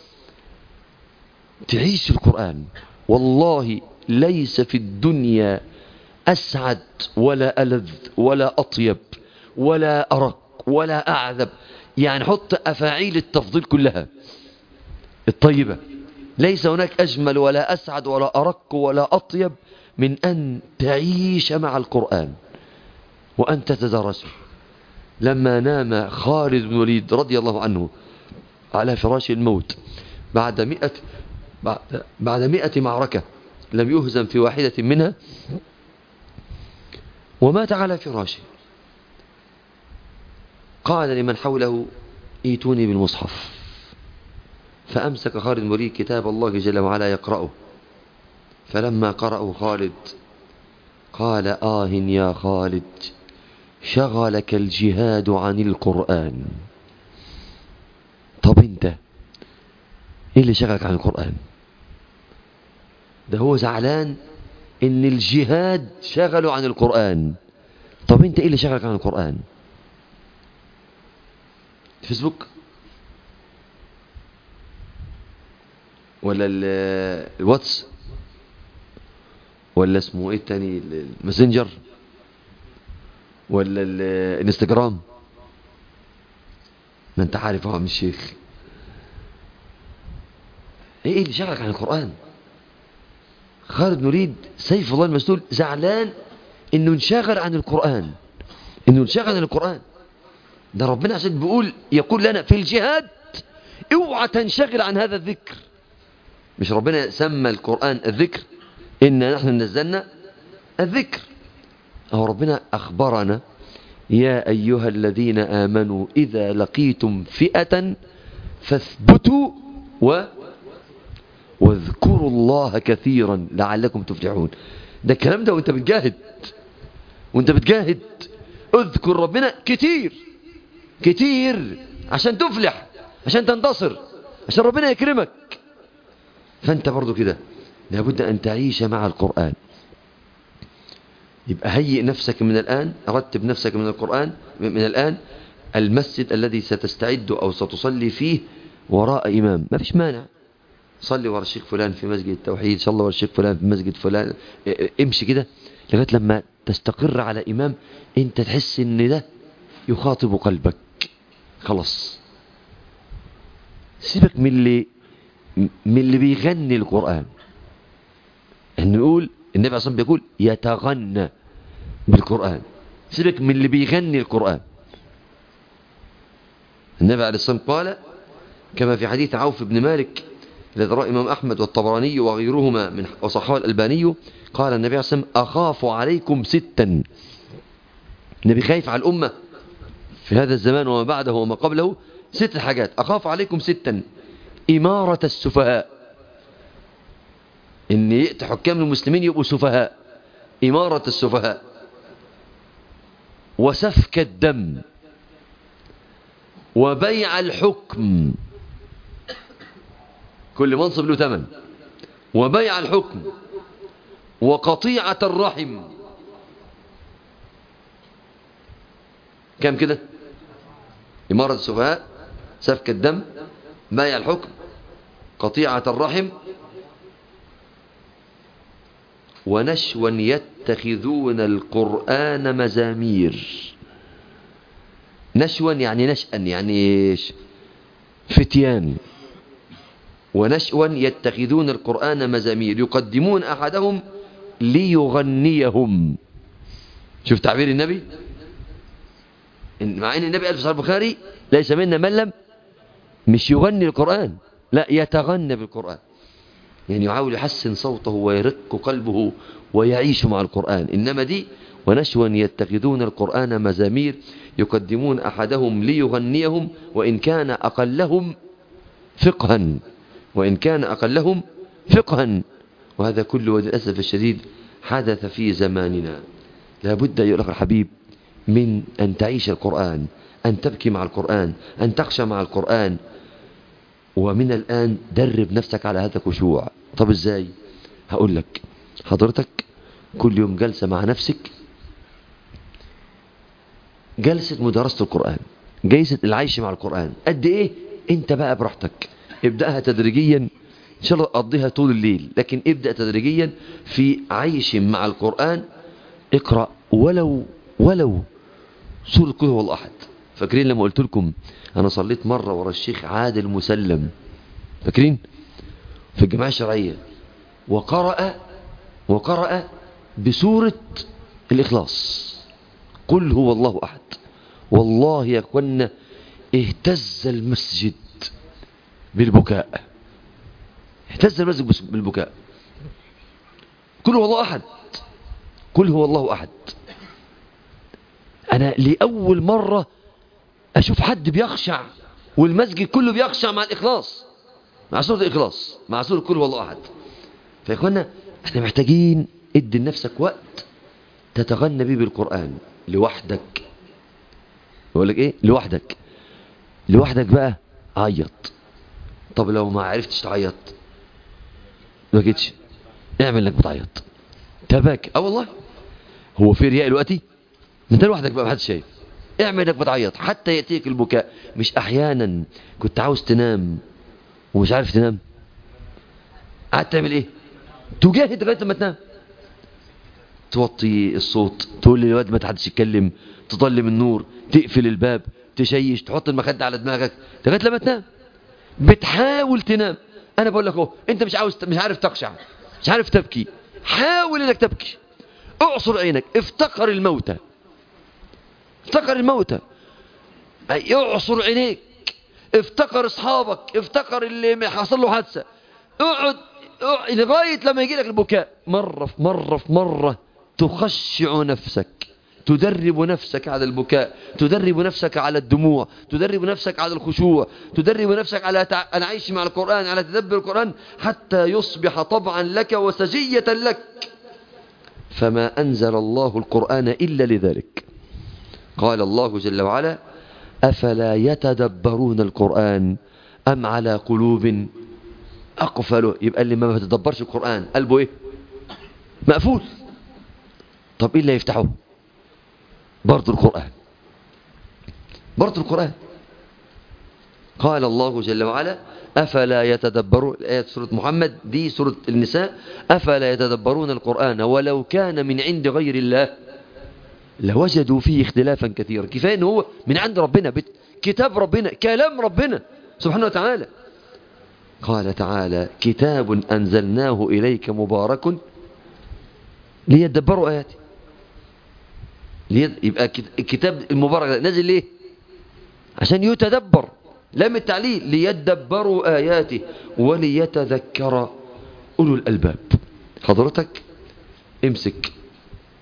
تعيش القرآن والله ليس في الدنيا أسعد ولا ألذ ولا أطيب ولا أرق ولا أعذب يعني حط أفاعيل التفضيل كلها الطيبة ليس هناك أجمل ولا أسعد ولا أرق ولا أطيب من أن تعيش مع القرآن وأن تتدرسه لما نام خالد بن وليد رضي الله عنه على فراش الموت بعد مئة بعد, بعد مئة معركة لم يهزم في واحدة منها ومات على فراشه قال لمن حوله ايتوني بالمصحف فأمسك خالد المريد كتاب الله جل وعلا يقرأه فلما قرأه خالد قال آه يا خالد شغلك الجهاد عن القرآن طب انت ايه اللي شغلك عن القرآن ده هو زعلان ان الجهاد شغله عن القرآن طب انت ايه اللي شغلك عن القرآن الفيسبوك ولا الواتس ولا اسمه ايه التاني الماسنجر ولا الانستجرام ما انت عارف هو عم الشيخ ايه اللي شغلك عن القرآن خالد نريد سيف الله المسلول زعلان انه انشغل عن القرآن انه انشغل عن القرآن ده ربنا عشان بيقول يقول لنا في الجهاد اوعى تنشغل عن هذا الذكر مش ربنا سمى القرآن الذكر إنا نحن نزلنا الذكر أو ربنا أخبرنا يا أيها الذين آمنوا إذا لقيتم فئة فاثبتوا و واذكروا الله كثيرا لعلكم تفلحون ده الكلام ده وانت بتجاهد وانت بتجاهد اذكر ربنا كتير كتير عشان تفلح عشان تنتصر عشان ربنا يكرمك فانت برضو كده لابد ان تعيش مع القرآن يبقى هيئ نفسك من الآن رتب نفسك من القرآن من الآن المسجد الذي ستستعد أو ستصلي فيه وراء إمام ما فيش مانع صلي ورا الشيخ فلان في مسجد التوحيد صلي ورا الشيخ فلان في مسجد فلان امشي كده لغاية لما تستقر على إمام انت تحس ان ده يخاطب قلبك خلاص سيبك من اللي من اللي بيغني القرآن انه يقول النبي عليه الصلاة بيقول يتغنى بالقرآن سيبك من اللي بيغني القرآن النبي عليه الصلاة قال كما في حديث عوف بن مالك الذي رواه الإمام أحمد والطبراني وغيرهما من وصححه الألباني قال النبي عليه الصلاة أخاف عليكم ستا النبي خايف على الأمة في هذا الزمان وما بعده وما قبله ست حاجات أخاف عليكم ستا إمارة السفهاء إن يأتي حكام المسلمين يبقوا سفهاء إمارة السفهاء وسفك الدم وبيع الحكم كل منصب له ثمن وبيع الحكم وقطيعة الرحم كم كده إمارة السفهاء سفك الدم بيع الحكم قطيعة الرحم ونشوا يتخذون القرآن مزامير نشوا يعني نشأا يعني إيش فتيان ونشوا يتخذون القرآن مزامير يقدمون أحدهم ليغنيهم شوف تعبير النبي مع ان النبي قال في صحيح البخاري ليس منا من لم مش يغني القرآن لا يتغنى بالقرآن يعني يحاول يحسن صوته ويرق قلبه ويعيش مع القرآن إنما دي ونشوا يتخذون القرآن مزامير يقدمون أحدهم ليغنيهم وإن كان أقلهم فقها وإن كان أقلهم فقها وهذا كله للأسف الشديد حدث في زماننا لابد أيها الأخ الحبيب من أن تعيش القرآن أن تبكي مع القرآن أن تخشى مع القرآن ومن الآن درب نفسك على هذا الخشوع طب إزاي هقول لك حضرتك كل يوم جلسة مع نفسك جلسة مدارسة القرآن جلسة العيش مع القرآن قد إيه أنت بقى براحتك ابدأها تدريجيا إن شاء الله قضيها طول الليل لكن ابدأ تدريجيا في عيش مع القرآن اقرأ ولو ولو سورة كل هو الله أحد فاكرين لما قلت لكم أنا صليت مرة ورا الشيخ عادل مسلم فاكرين في الجماعة الشرعية وقرأ وقرأ بسورة الإخلاص قل هو الله أحد والله يا أخوانا اهتز المسجد بالبكاء اهتز المسجد بالبكاء قل هو الله أحد قل هو الله أحد أنا لأول مرة أشوف حد بيخشع والمسجد كله بيخشع مع الإخلاص مع سورة الإخلاص مع سورة كل والله أحد فيا إخوانا احنا محتاجين ادي لنفسك وقت تتغنى بيه بالقرآن لوحدك يقول لك ايه لوحدك لوحدك بقى عيط طب لو ما عرفتش تعيط ما جيتش اعمل انك بتعيط تباك اه والله هو في رياء دلوقتي انت لوحدك بقى محدش شايف اعمل انك بتعيط حتى ياتيك البكاء مش احيانا كنت عاوز تنام ومش عارف تنام قعدت تعمل ايه تجاهد لغايه لما تنام توطي الصوت تقول للواد ما حدش يتكلم تضلم النور تقفل الباب تشيش تحط المخدة على دماغك لغايه لما تنام بتحاول تنام انا بقول لك اهو انت مش عاوز مش عارف تخشع مش عارف تبكي حاول انك تبكي اعصر عينك افتقر الموتى افتقر الموتى اعصر عينيك افتكر اصحابك افتكر اللي حصل له حادثه اقعد لغايه لما يجي لك البكاء مره في مره في مره تخشع نفسك تدرب نفسك على البكاء تدرب نفسك على الدموع تدرب نفسك على الخشوع تدرب نفسك على العيش مع القرآن على تدبر القرآن حتى يصبح طبعا لك وسجية لك فما أنزل الله القرآن إلا لذلك قال الله جل وعلا أفلا يتدبرون القرآن أم على قلوب أقفلوا يبقى اللي ما بتدبرش القرآن قلبه إيه مقفول طب إيه اللي يفتحه برضو القرآن برضو القرآن قال الله جل وعلا أفلا يتدبرون آية سورة محمد دي سورة النساء أفلا يتدبرون القرآن ولو كان من عند غير الله لوجدوا فيه اختلافا كثيرا كفاية أنه هو من عند ربنا كتاب ربنا كلام ربنا سبحانه وتعالى قال تعالى كتاب أنزلناه إليك مبارك ليدبروا آياته يبقى الكتاب المبارك نزل ليه عشان يتدبر لم التعليل ليدبروا آياته وليتذكر أولو الألباب حضرتك امسك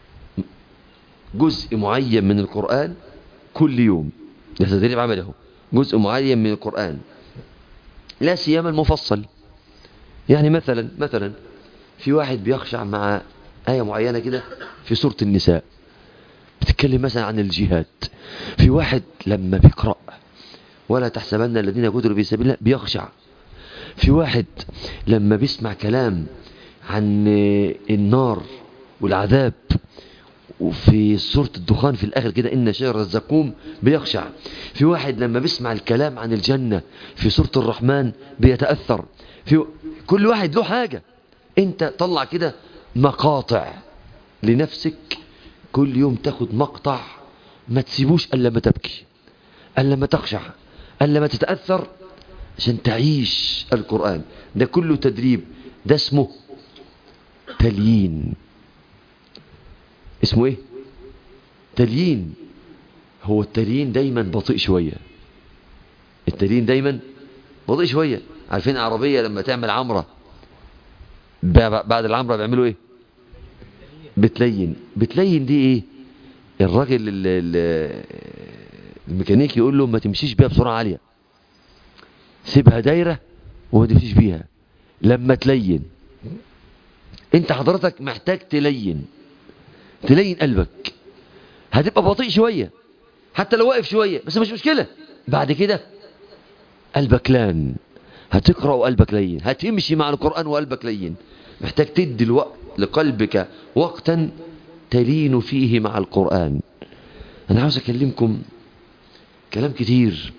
جزء معين من القرآن كل يوم ده تدريب عمله جزء معين من القرآن لا سيما المفصل يعني مثلا مثلا في واحد بيخشع مع آية معينة كده في سورة النساء بتتكلم مثلا عن الجهاد في واحد لما بيقرأ ولا تحسبن الذين قتلوا في سبيل الله بيخشع في واحد لما بيسمع كلام عن النار والعذاب وفي سورة الدخان في الآخر كده إن شجر الزقوم بيخشع في واحد لما بيسمع الكلام عن الجنة في سورة الرحمن بيتأثر في كل واحد له حاجة انت طلع كده مقاطع لنفسك كل يوم تاخد مقطع ما تسيبوش الا ما تبكي الا ما تخشع الا ما تتاثر عشان تعيش القران ده كله تدريب ده اسمه تليين اسمه ايه تليين هو التليين دايما بطيء شويه التليين دايما بطيء شويه عارفين عربيه لما تعمل عمره بعد العمره بيعملوا ايه بتلين بتلين دي ايه الراجل الميكانيكي يقول له ما تمشيش بيها بسرعه عاليه سيبها دايره وما تمشيش بيها لما تلين انت حضرتك محتاج تلين تلين قلبك هتبقى بطيء شويه حتى لو واقف شويه بس مش مشكله بعد كده قلبك لان هتقرا وقلبك لين هتمشي مع القران وقلبك لين محتاج تدي الوقت لقلبك وقتا تلين فيه مع القرآن أنا عاوز أكلمكم كلام كتير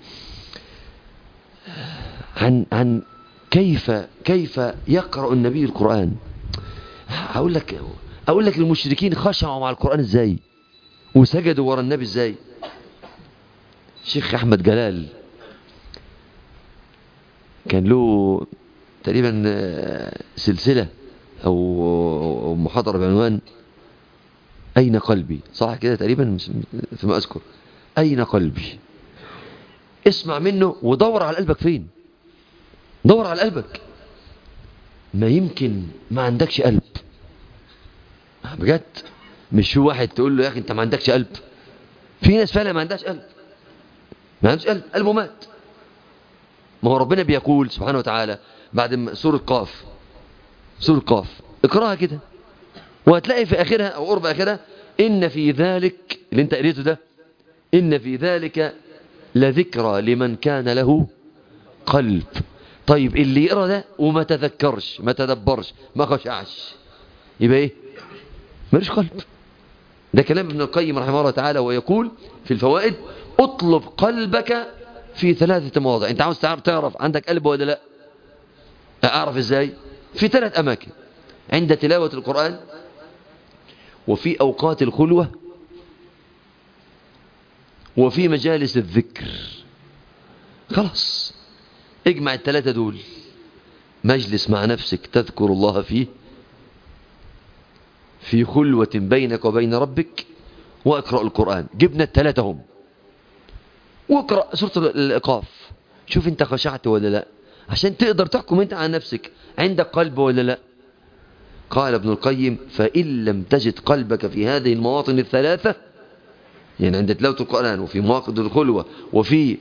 عن عن كيف كيف يقرأ النبي القرآن أقول لك أقول لك المشركين خشعوا مع القرآن إزاي وسجدوا ورا النبي إزاي الشيخ أحمد جلال كان له تقريبا سلسلة أو محاضرة بعنوان أين قلبي صح كده تقريبا فيما أذكر أين قلبي اسمع منه ودور على قلبك فين دور على قلبك ما يمكن ما عندكش قلب بجد مش هو واحد تقول له يا أخي أنت ما عندكش قلب في ناس فعلا ما عندهاش قلب ما عندهاش قلب قلبه مات ما هو ربنا بيقول سبحانه وتعالى بعد سورة قاف سورة قاف اقراها كده وهتلاقي في آخرها أو قرب آخرها إن في ذلك اللي انت قريته ده إن في ذلك لذكرى لمن كان له قلب طيب اللي يقرأ ده وما تذكرش ما تدبرش ما خشعش يبقى ايه ملوش قلب ده كلام ابن القيم رحمه الله تعالى ويقول في الفوائد اطلب قلبك في ثلاثة مواضع انت عاوز تعرف عندك قلب ولا لا اعرف ازاي في ثلاث اماكن عند تلاوة القرآن وفي اوقات الخلوة وفي مجالس الذكر خلاص اجمع الثلاثة دول مجلس مع نفسك تذكر الله فيه في خلوة بينك وبين ربك واقرأ القرآن جبنا الثلاثة هم واقرأ سورة الإقاف شوف انت خشعت ولا لا عشان تقدر تحكم انت على نفسك عندك قلب ولا لا قال ابن القيم فإن لم تجد قلبك في هذه المواطن الثلاثة يعني عند تلاوة القرآن وفي مواقف الخلوة وفي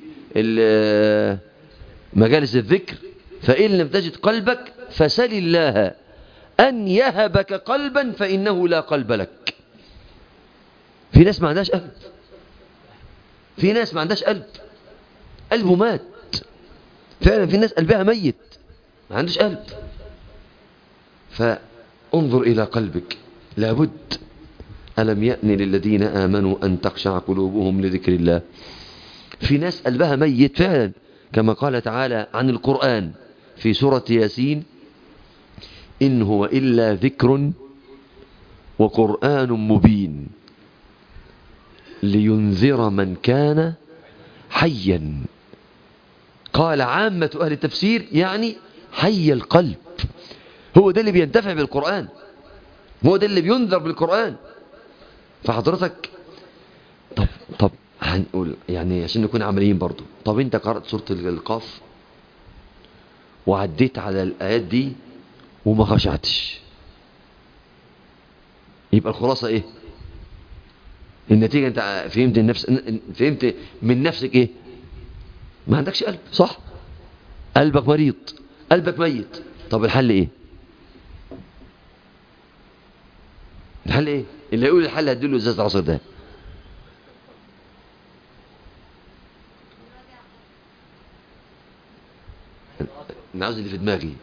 مجالس الذكر فإن لم تجد قلبك فسل الله أن يهبك قلبا فإنه لا قلب لك في ناس ما عندهاش قلب في ناس ما عندهاش قلب قلبه مات فعلا في ناس قلبها ميت ما عندوش قلب فانظر إلى قلبك لابد ألم يأن للذين آمنوا أن تخشع قلوبهم لذكر الله في ناس قلبها ميت فعلا كما قال تعالى عن القرآن في سورة ياسين إن هو إلا ذكر وقرآن مبين لينذر من كان حيا قال عامة أهل التفسير يعني حي القلب هو ده اللي بينتفع بالقرآن هو ده اللي بينذر بالقرآن فحضرتك طب طب هنقول يعني عشان نكون عمليين برضو طب انت قرأت سورة القاف وعديت على الآيات دي وما خشعتش يبقى الخلاصة ايه النتيجة انت فهمت النفس فهمت من نفسك ايه ما عندكش قلب صح قلبك مريض قلبك ميت طب الحل ايه الحل ايه اللي يقول الحل هديله ازازه عصير ده انا عاوز اللي في دماغي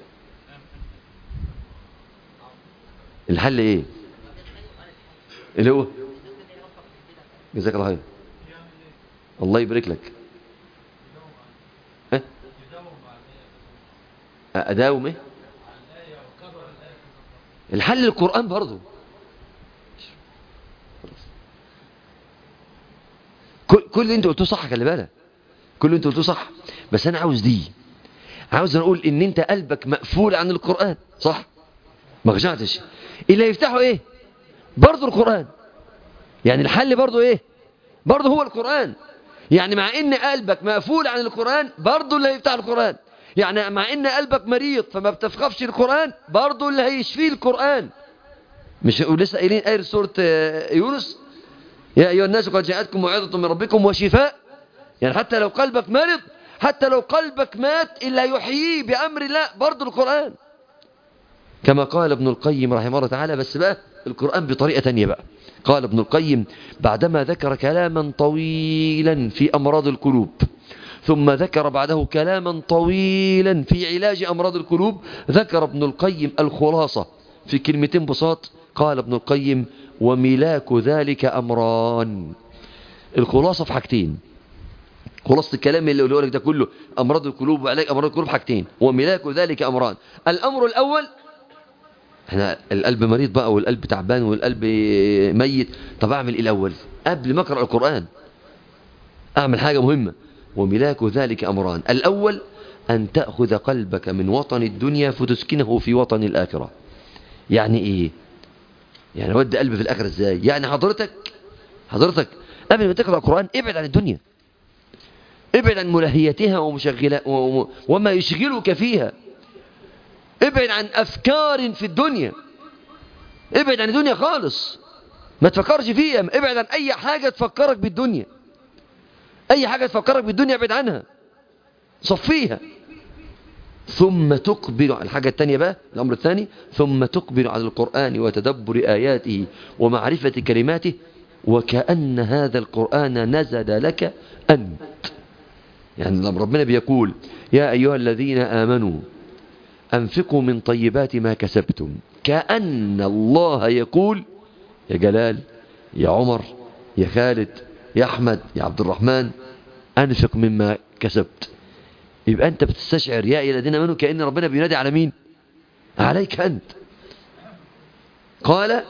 الحل ايه اللي هو جزاك الله خير الله يبارك لك ها اداوم ايه الحل القران برضه كل كل اللي انت قلته صح خلي بالك كل اللي انت قلته صح بس انا عاوز دي عاوز اقول ان انت قلبك مقفول عن القران صح ما رجعتش اللي هيفتحه ايه برضه القران يعني الحل برضه ايه برضه هو القران يعني مع ان قلبك مقفول عن القران برضه اللي هيفتح القران يعني مع ان قلبك مريض فما بتفقفش القران برضه اللي هيشفيه القران مش لسه قايلين ايه سوره يونس يا ايها الناس قد جاءتكم موعظه من ربكم وشفاء يعني حتى لو قلبك مرض حتى لو قلبك مات إلا يحييه بأمر الله برضه القرآن كما قال ابن القيم رحمه الله تعالى بس بقى القرآن بطريقة تانية بقى قال ابن القيم بعدما ذكر كلاما طويلا في أمراض القلوب ثم ذكر بعده كلاما طويلا في علاج أمراض القلوب ذكر ابن القيم الخلاصة في كلمتين بساط قال ابن القيم وملاك ذلك أمران الخلاصة في حاجتين خلاصة الكلام اللي قوله لك ده كله أمراض القلوب وعلاج أمراض القلوب حاجتين وملاك ذلك أمران الأمر الأول احنا القلب مريض بقى والقلب تعبان والقلب ميت طب أعمل إيه الأول قبل ما أقرأ القرآن أعمل حاجة مهمة وملاك ذلك أمران الأول أن تأخذ قلبك من وطن الدنيا فتسكنه في وطن الآخرة يعني إيه يعني ودي قلبي في الآخرة إزاي يعني حضرتك حضرتك قبل ما تقرأ القرآن ابعد عن الدنيا ابعد عن ملهيتها ومشغلة وما يشغلك فيها ابعد عن أفكار في الدنيا ابعد عن الدنيا خالص ما تفكرش فيها ابعد عن أي حاجة تفكرك بالدنيا أي حاجة تفكرك بالدنيا ابعد عنها صفيها ثم تقبل على الحاجة الثانية بقى الأمر الثاني ثم تقبل على القرآن وتدبر آياته ومعرفة كلماته وكأن هذا القرآن نزل لك أنت يعني لما ربنا بيقول يا أيها الذين آمنوا أنفقوا من طيبات ما كسبتم كأن الله يقول يا جلال يا عمر يا خالد يا أحمد يا عبد الرحمن أنفق مما كسبت يبقى أنت بتستشعر يا أيها الذين آمنوا كأن ربنا بينادي على مين عليك أنت قال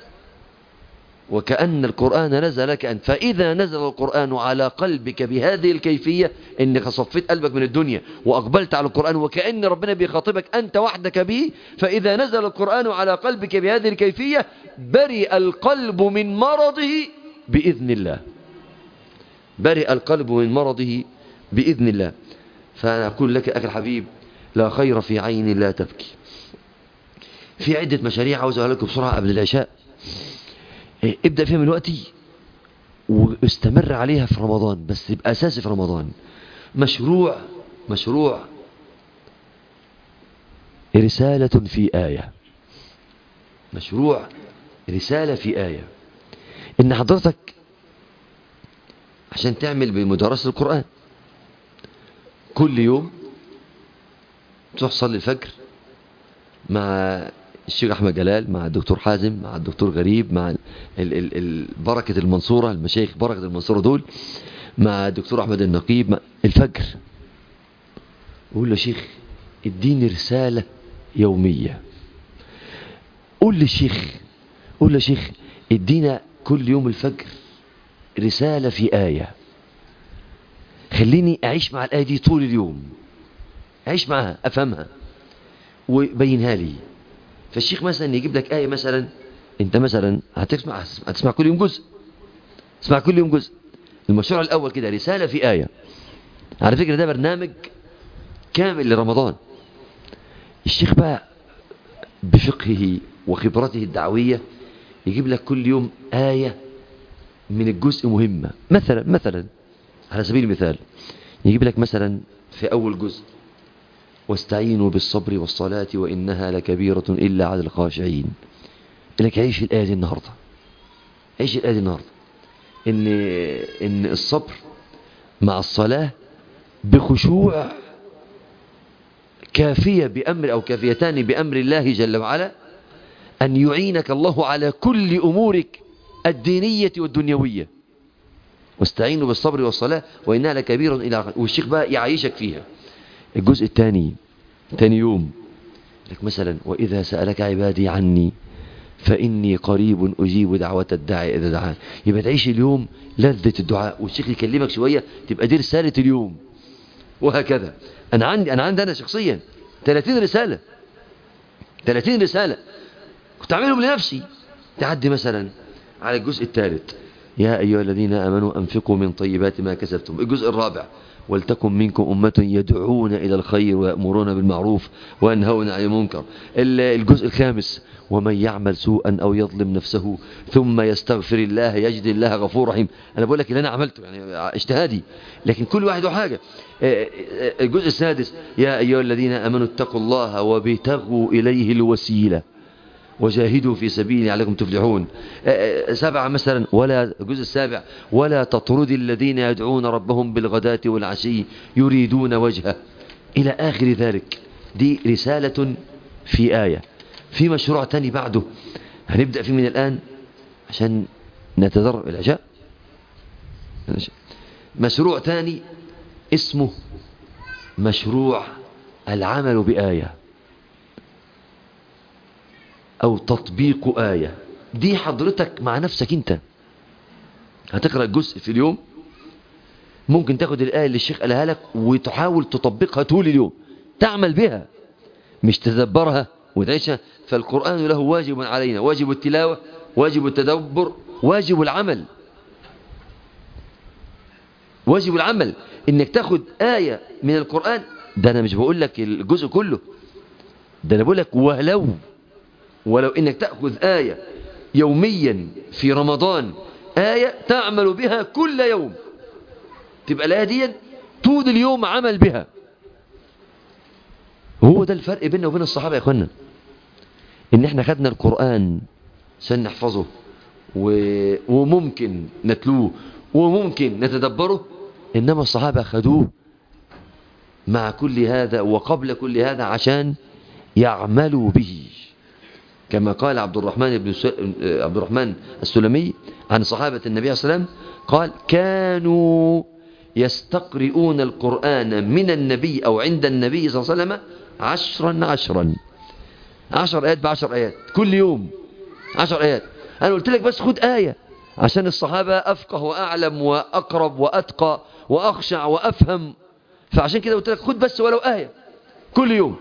وكأن القرآن نزل لك أنت فإذا نزل القرآن على قلبك بهذه الكيفية إنك صفيت قلبك من الدنيا وأقبلت على القرآن وكأن ربنا بيخاطبك أنت وحدك به فإذا نزل القرآن على قلبك بهذه الكيفية برئ القلب من مرضه بإذن الله برئ القلب من مرضه بإذن الله فأنا أقول لك أخي الحبيب لا خير في عين لا تبكي في عدة مشاريع عاوز أقول لكم بسرعة قبل العشاء ابدأ فيها من دلوقتي واستمر عليها في رمضان بس يبقى أساسي في رمضان مشروع مشروع رسالة في آية مشروع رسالة في آية إن حضرتك عشان تعمل بمدرسة القرآن كل يوم تروح تصلي الفجر مع الشيخ أحمد جلال مع الدكتور حازم مع الدكتور غريب مع ال ال ال بركة المنصورة المشايخ بركة المنصورة دول مع الدكتور أحمد النقيب مع الفجر قول له شيخ اديني رسالة يومية قول للشيخ قول له شيخ ادينا كل يوم الفجر رسالة في آية خليني أعيش مع الآية دي طول اليوم أعيش معها أفهمها وبينها لي فالشيخ مثلا يجيب لك آية مثلا أنت مثلا هتسمع هتسمع كل يوم جزء تسمع كل يوم جزء المشروع الأول كده رسالة في آية على فكرة ده برنامج كامل لرمضان الشيخ بقى بفقهه وخبرته الدعوية يجيب لك كل يوم آية من الجزء مهمة مثلا مثلا على سبيل المثال يجيب لك مثلا في أول جزء واستعينوا بالصبر والصلاة وإنها لكبيرة إلا على الخاشعين لك عيش الآية دي النهاردة عيش الآية دي النهاردة إن, إن الصبر مع الصلاة بخشوع كافية بأمر أو كافيتان بأمر الله جل وعلا أن يعينك الله على كل أمورك الدينية والدنيوية واستعينوا بالصبر والصلاة وإنها لكبيرة إلى والشيخ بقى يعيشك فيها الجزء الثاني ثاني يوم لك مثلا وإذا سألك عبادي عني فإني قريب أجيب دعوة الداعي إذا دعان يبقى تعيش اليوم لذة الدعاء والشيخ يكلمك شوية تبقى دي رسالة اليوم وهكذا أنا عندي أنا عندي أنا شخصيا 30 رسالة 30 رسالة كنت أعملهم لنفسي تعدي مثلا على الجزء الثالث يا أيها الذين آمنوا أنفقوا من طيبات ما كسبتم الجزء الرابع ولتكن منكم أمة يدعون إلى الخير ويأمرون بالمعروف وينهون عن المنكر الجزء الخامس ومن يعمل سوءا أو يظلم نفسه ثم يستغفر الله يجد الله غفور رحيم أنا بقول لك اللي أنا عملته يعني اجتهادي لكن كل واحد حاجة الجزء السادس يا أيها الذين أمنوا اتقوا الله وابتغوا إليه الوسيلة وجاهدوا في سبيله عليكم تفلحون سبعة مثلا ولا الجزء السابع ولا تطرد الذين يدعون ربهم بالغداة والعشي يريدون وجهه إلى آخر ذلك دي رسالة في آية في مشروع تاني بعده هنبدأ فيه من الآن عشان نتدرب العشاء مشروع تاني اسمه مشروع العمل بآية أو تطبيق آية دي حضرتك مع نفسك انت هتقرأ جزء في اليوم ممكن تاخد الآية اللي الشيخ قالها لك وتحاول تطبقها طول اليوم تعمل بها مش تدبرها وتعيشها فالقرآن له واجب علينا واجب التلاوة واجب التدبر واجب العمل واجب العمل انك تاخد آية من القرآن ده انا مش بقول لك الجزء كله ده انا بقول لك ولو ولو انك تأخذ آية يوميا في رمضان آية تعمل بها كل يوم تبقى الآية دي طول اليوم عمل بها هو ده الفرق بيننا وبين الصحابة يا اخوانا ان احنا خدنا القرآن عشان نحفظه و... وممكن نتلوه وممكن نتدبره انما الصحابة خدوه مع كل هذا وقبل كل هذا عشان يعملوا به كما قال عبد الرحمن بن س... عبد الرحمن السلمي عن صحابة النبي صلى الله عليه وسلم قال كانوا يستقرئون القرآن من النبي أو عند النبي صلى الله عليه وسلم عشرا عشرا عشر آيات بعشر آيات كل يوم عشر آيات أنا قلت لك بس خد آية عشان الصحابة أفقه وأعلم وأقرب وأتقى وأخشع وأفهم فعشان كده قلت لك خد بس ولو آية كل يوم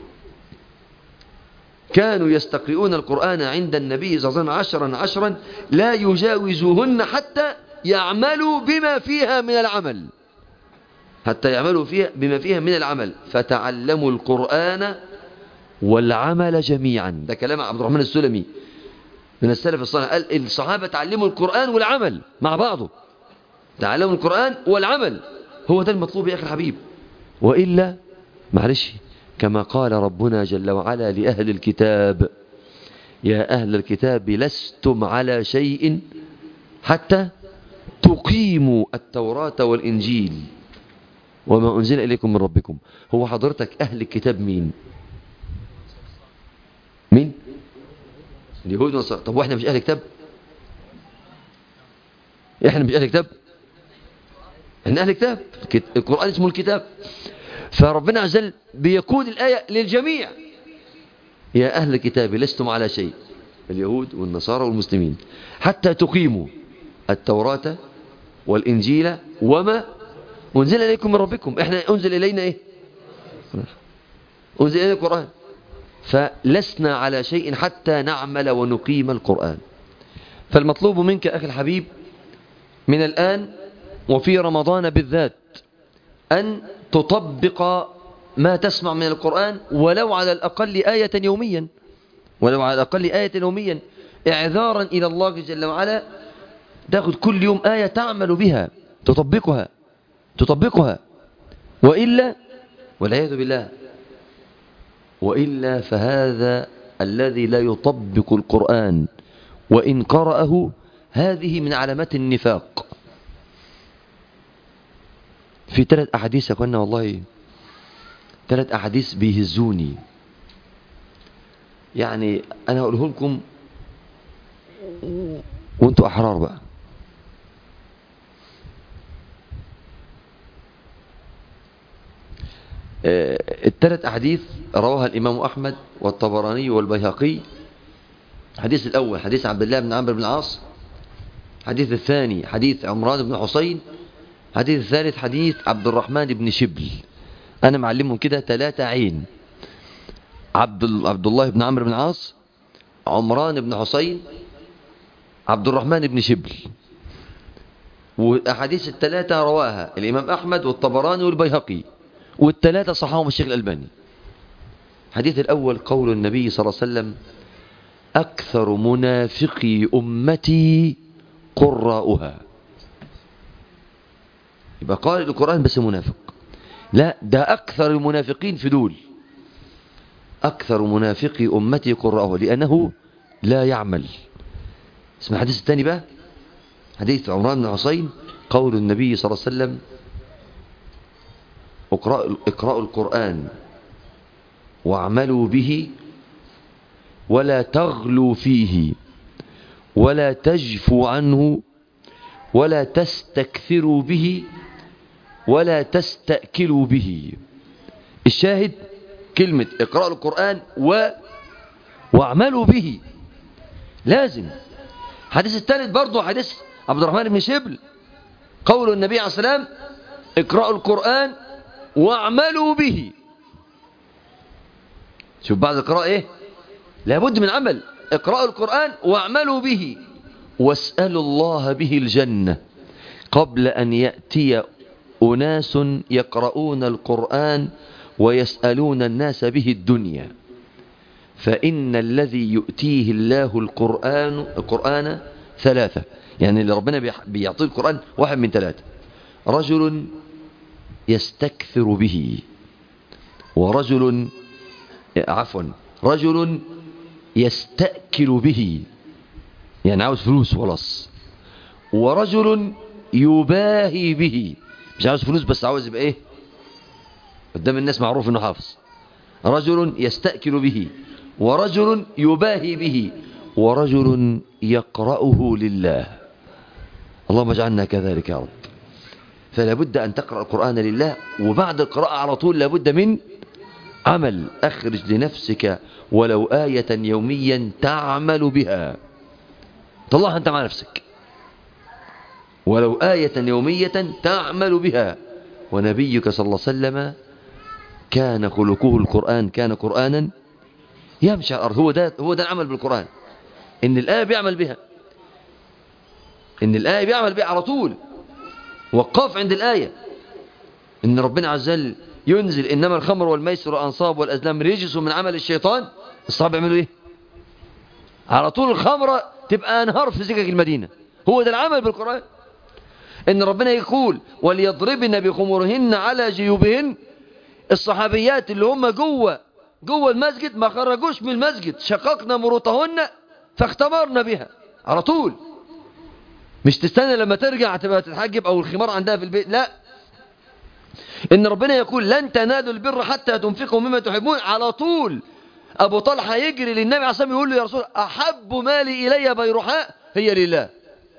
كانوا يستقرئون القرآن عند النبي صلى الله عليه وسلم عشرا عشرا لا يجاوزوهن حتى يعملوا بما فيها من العمل حتى يعملوا فيها بما فيها من العمل فتعلموا القرآن والعمل جميعا ده كلام عبد الرحمن السلمي من السلف الصالح قال الصحابة تعلموا القرآن والعمل مع بعضه تعلموا القرآن والعمل هو ده المطلوب يا أخي الحبيب وإلا معلش كما قال ربنا جل وعلا لأهل الكتاب يا أهل الكتاب لستم على شيء حتى تقيموا التوراة والإنجيل وما أنزل إليكم من ربكم هو حضرتك أهل الكتاب مين مين اليهود والنصارى طب واحنا مش أهل كتاب احنا مش أهل كتاب احنا أهل كتاب القرآن اسمه الكتاب فربنا عز وجل بيقول الآية للجميع يا أهل الكتاب لستم على شيء اليهود والنصارى والمسلمين حتى تقيموا التوراة والإنجيل وما أنزل إليكم من ربكم إحنا أنزل إلينا إيه أنزل إلينا القرآن فلسنا على شيء حتى نعمل ونقيم القرآن فالمطلوب منك أخي الحبيب من الآن وفي رمضان بالذات أن تطبق ما تسمع من القرآن ولو على الأقل آية يوميا ولو على الأقل آية يوميا إعذارا إلى الله جل وعلا تأخذ كل يوم آية تعمل بها تطبقها تطبقها وإلا والعياذ بالله وإلا فهذا الذي لا يطبق القرآن وإن قرأه هذه من علامات النفاق في ثلاث أحاديث يا أخوانا والله ثلاث أحاديث بيهزوني يعني أنا أقوله لكم وانتوا أحرار بقى الثلاث أحاديث رواها الإمام أحمد والطبراني والبيهقي الحديث الأول حديث عبد الله بن عمرو بن العاص الحديث الثاني حديث عمران بن حسين الحديث الثالث حديث عبد الرحمن بن شبل أنا معلمهم كده ثلاثة عين عبد عبد الله بن عمرو بن العاص عمران بن حسين عبد الرحمن بن شبل والأحاديث الثلاثة رواها الإمام أحمد والطبراني والبيهقي والثلاثة صحاهم الشيخ الألباني الحديث الأول قول النبي صلى الله عليه وسلم أكثر منافقي أمتي قراؤها يبقى قال القرآن بس منافق لا ده أكثر المنافقين في دول أكثر منافقي أمتي قراءه لأنه لا يعمل اسم الحديث الثاني بقى حديث عمران بن حسين قول النبي صلى الله عليه وسلم اقرأوا, اقرأوا القرآن واعملوا به ولا تغلوا فيه ولا تجفوا عنه ولا تستكثروا به ولا تستأكلوا به الشاهد كلمة اقرأوا القرآن و واعملوا به لازم حديث الثالث برضه حديث عبد الرحمن بن شبل قول النبي عليه السلام اقرأوا القرآن واعملوا به شوف بعد القراءة ايه لابد من عمل اقرأوا القرآن واعملوا به واسألوا الله به الجنة قبل أن يأتي أناس يقرؤون القرآن ويسألون الناس به الدنيا فإن الذي يؤتيه الله القرآن القرآن ثلاثة يعني اللي ربنا بيعطيه القرآن واحد من ثلاثة رجل يستكثر به ورجل عفوا رجل يستأكل به يعني عاوز فلوس خلاص ورجل يباهي به مش عاوز فلوس بس عاوز يبقى ايه قدام الناس معروف انه حافظ رجل يستأكل به ورجل يباهي به ورجل يقرأه لله اللهم اجعلنا كذلك يا رب فلا بد أن تقرأ القرآن لله وبعد القراءة على طول لابد من عمل أخرج لنفسك ولو آية يوميا تعمل بها طلعها أنت مع نفسك ولو آية يومية تعمل بها ونبيك صلى الله عليه وسلم كان خلقه القرآن كان قرآنا يمشي على الأرض هو ده, هو ده العمل بالقرآن إن الآية بيعمل بها إن الآية بيعمل بها على طول وقف عند الآية إن ربنا عز وجل ينزل إنما الخمر والميسر والأنصاب والأزلام رجس من عمل الشيطان الصحابة يعملوا إيه على طول الخمرة تبقى أنهار في سكك المدينة هو ده العمل بالقرآن إن ربنا يقول وليضربن بخمرهن على جيوبهن الصحابيات اللي هم جوه جوه المسجد ما خرجوش من المسجد شققنا مروطهن فاختمرنا بها على طول مش تستنى لما ترجع تبقى تتحجب او الخمار عندها في البيت لا ان ربنا يقول لن تنالوا البر حتى تنفقوا مما تحبون على طول ابو طلحه يجري للنبي عليه الصلاه يقول له يا رسول احب مالي الي بيرحاء هي لله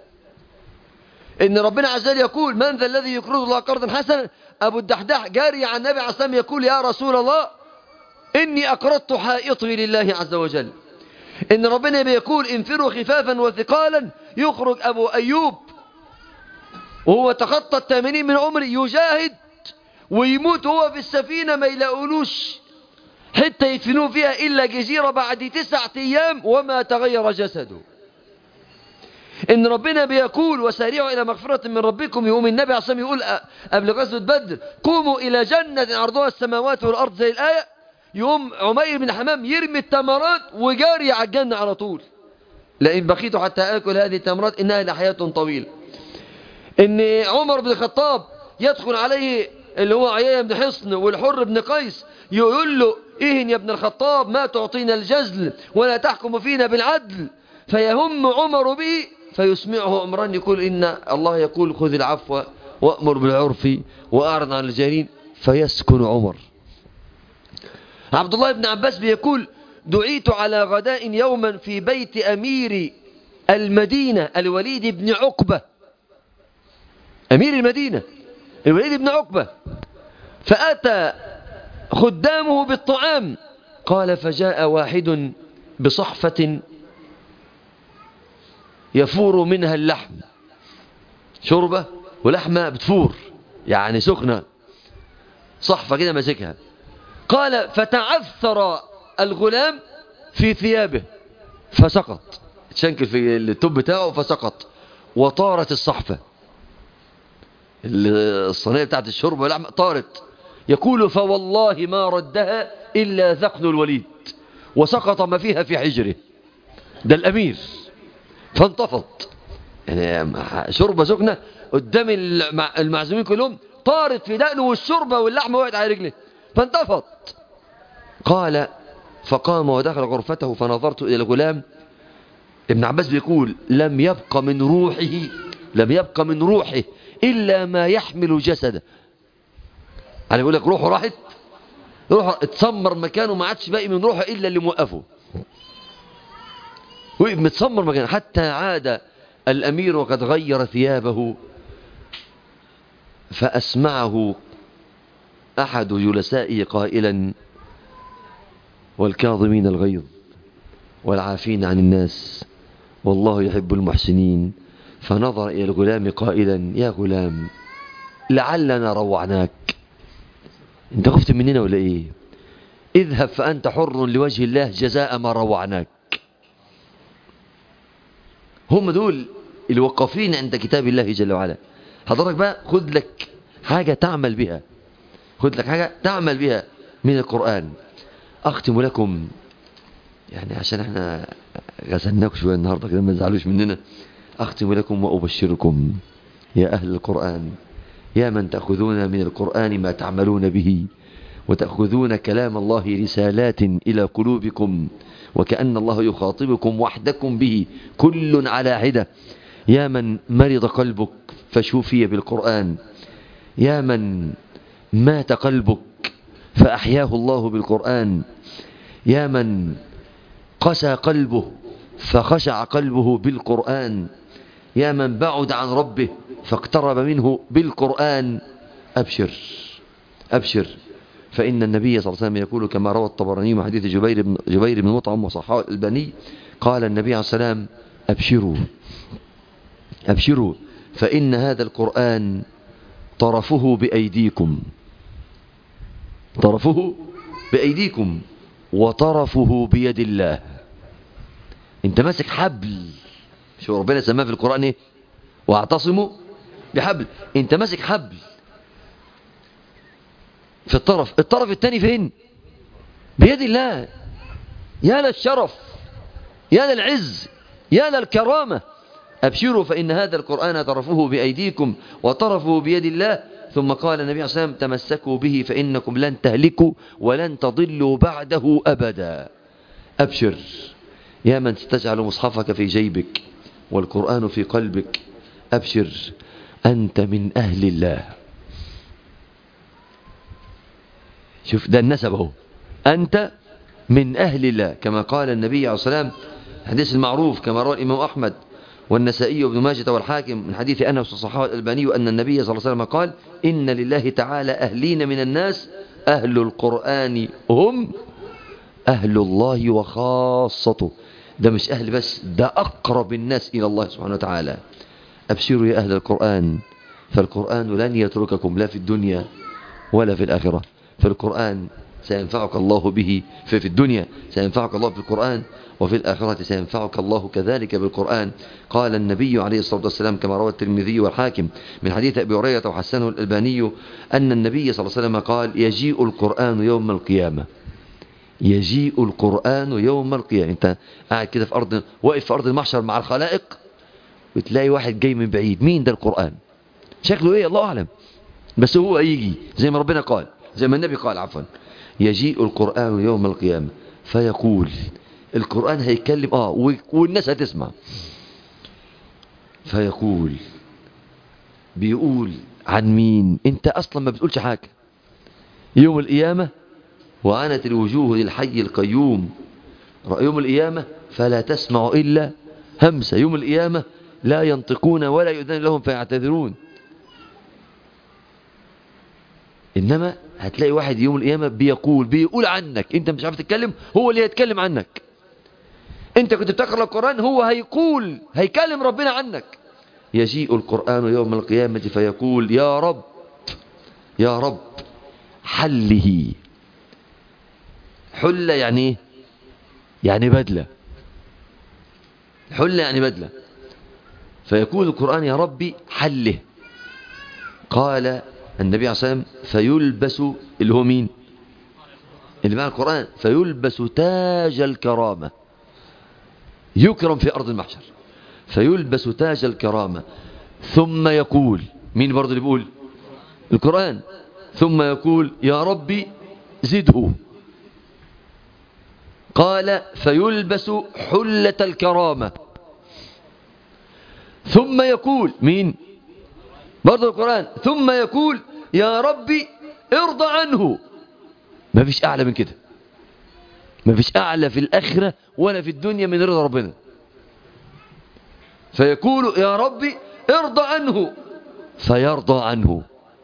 ان ربنا عز وجل يقول من ذا الذي يقرض الله قرضا حسنا ابو الدحداح جاري عن النبي عليه الصلاه يقول يا رسول الله اني اقرضت حائطي لله عز وجل ان ربنا بيقول انفروا خفافا وثقالا يخرج ابو ايوب وهو تخطى الثامنين من عمره يجاهد ويموت هو في السفينة ما يلاقولوش حتى يدفنوه فيها إلا جزيرة بعد تسعة أيام وما تغير جسده إن ربنا بيقول وسارعوا إلى مغفرة من ربكم يقوم النبي عصام يقول قبل غزوة بدر قوموا إلى جنة عرضها السماوات والأرض زي الآية يقوم عمير بن حمام يرمي التمرات وجاري على الجنة على طول لئن بقيت حتى آكل هذه التمرات إنها لحياة طويلة إن عمر بن الخطاب يدخل عليه اللي هو عياية بن حصن والحر بن قيس يقول له إهن يا ابن الخطاب ما تعطينا الجزل ولا تحكم فينا بالعدل فيهم عمر به فيسمعه عمران يقول إن الله يقول خذ العفو وأمر بالعرف وأعرض عن الجاهلين فيسكن عمر عبد الله بن عباس بيقول دعيت على غداء يوما في بيت أمير المدينة الوليد بن عقبة أمير المدينة الوليد بن عقبة فأتى خدامه بالطعام قال فجاء واحد بصحفة يفور منها اللحم شوربة ولحمة بتفور يعني سخنة صحفة كده ماسكها قال فتعثر الغلام في ثيابه فسقط تشنكل في التوب بتاعه فسقط وطارت الصحفة الصينية بتاعت الشرب واللحمة طارت يقول فوالله ما ردها إلا ذقن الوليد وسقط ما فيها في حجره ده الأمير فانتفض يعني شوربة سخنة قدام المعزومين كلهم طارت في دقنه والشوربة واللحمة وقعت على رجله فانتفض قال فقام ودخل غرفته فنظرت إلى الغلام ابن عباس بيقول لم يبق من روحه لم يبق من روحه إلا ما يحمل جسده يعني يقول لك روحه راحت روحه اتسمر مكانه ما عادش باقي من روحه إلا اللي موقفه وقف متسمر مكانه حتى عاد الأمير وقد غير ثيابه فأسمعه أحد جلسائه قائلا والكاظمين الغيظ والعافين عن الناس والله يحب المحسنين فنظر إلى الغلام قائلا يا غلام لعلنا روعناك انت خفت مننا ولا ايه اذهب فأنت حر لوجه الله جزاء ما روعناك هم دول الوقفين عند كتاب الله جل وعلا حضرتك بقى خذ لك حاجة تعمل بها خذ لك حاجة تعمل بها من القرآن أختم لكم يعني عشان احنا غسلناكم شوية النهاردة كده ما تزعلوش مننا أختم لكم وأبشركم يا أهل القرآن يا من تأخذون من القرآن ما تعملون به وتأخذون كلام الله رسالات إلى قلوبكم وكأن الله يخاطبكم وحدكم به كل على حدة يا من مرض قلبك فشوفي بالقرآن يا من مات قلبك فأحياه الله بالقرآن يا من قسى قلبه فخشع قلبه بالقرآن يا من بعد عن ربه فاقترب منه بالقرآن أبشر أبشر فإن النبي صلى الله عليه وسلم يقول كما روى الطبراني من حديث جبير بن, جبير بن مطعم وصححه الألباني قال النبي عليه السلام أبشروا أبشروا فإن هذا القرآن طرفه بأيديكم طرفه بأيديكم وطرفه بيد الله انت ماسك حبل شو ربنا سماه في القرآن ايه واعتصموا بحبل انت ماسك حبل في الطرف الطرف الثاني فين بيد الله يا للشرف يا للعز يا للكرامة أبشروا فإن هذا القرآن طرفه بأيديكم وطرفه بيد الله ثم قال النبي عليه الصلاة والسلام تمسكوا به فإنكم لن تهلكوا ولن تضلوا بعده أبدا أبشر يا من تجعل مصحفك في جيبك والقرآن في قلبك أبشر أنت من أهل الله شوف ده النسب اهو أنت من أهل الله كما قال النبي عليه الصلاة والسلام الحديث المعروف كما روى الإمام أحمد والنسائي وابن ماجه والحاكم من حديث أنس وصححه الألباني أن النبي صلى الله عليه وسلم قال إن لله تعالى أهلين من الناس أهل القرآن هم أهل الله وخاصته ده مش أهل بس ده أقرب الناس إلى الله سبحانه وتعالى أبشروا يا أهل القرآن فالقرآن لن يترككم لا في الدنيا ولا في الآخرة فالقرآن سينفعك الله به في, في الدنيا سينفعك الله بالقرآن وفي الآخرة سينفعك الله كذلك بالقرآن قال النبي عليه الصلاة والسلام كما روى الترمذي والحاكم من حديث أبي هريرة وحسنه الألباني أن النبي صلى الله عليه وسلم قال يجيء القرآن يوم القيامة يجيء القرآن يوم القيامة انت قاعد كده في أرض واقف في أرض المحشر مع الخلائق وتلاقي واحد جاي من بعيد مين ده القرآن شكله ايه الله أعلم بس هو يجي زي ما ربنا قال زي ما النبي قال عفوا يجيء القرآن يوم القيامة فيقول القرآن هيتكلم اه والناس هتسمع فيقول بيقول عن مين انت اصلا ما بتقولش حاجة يوم القيامة وعنت الوجوه للحي القيوم يوم القيامة فلا تسمع إلا همسة يوم القيامة لا ينطقون ولا يؤذن لهم فيعتذرون إنما هتلاقي واحد يوم القيامة بيقول بيقول عنك أنت مش عارف تتكلم هو اللي هيتكلم عنك أنت كنت بتقرأ القرآن هو هيقول هيكلم ربنا عنك يجيء القرآن يوم القيامة فيقول يا رب يا رب حله حلة يعني ايه يعني بدلة حلة يعني بدلة فيقول القرآن يا ربي حله قال النبي عليه الصلاة والسلام فيلبس اللي هو مين اللي مع القرآن فيلبس تاج الكرامة يكرم في أرض المحشر فيلبس تاج الكرامة ثم يقول مين برضه اللي بيقول القرآن ثم يقول يا ربي زده قال فيلبس حلة الكرامة ثم يقول مين برضه القرآن ثم يقول يا ربي ارضى عنه ما فيش أعلى من كده ما فيش أعلى في الآخرة ولا في الدنيا من رضا ربنا فيقول يا ربي ارضى عنه فيرضى عنه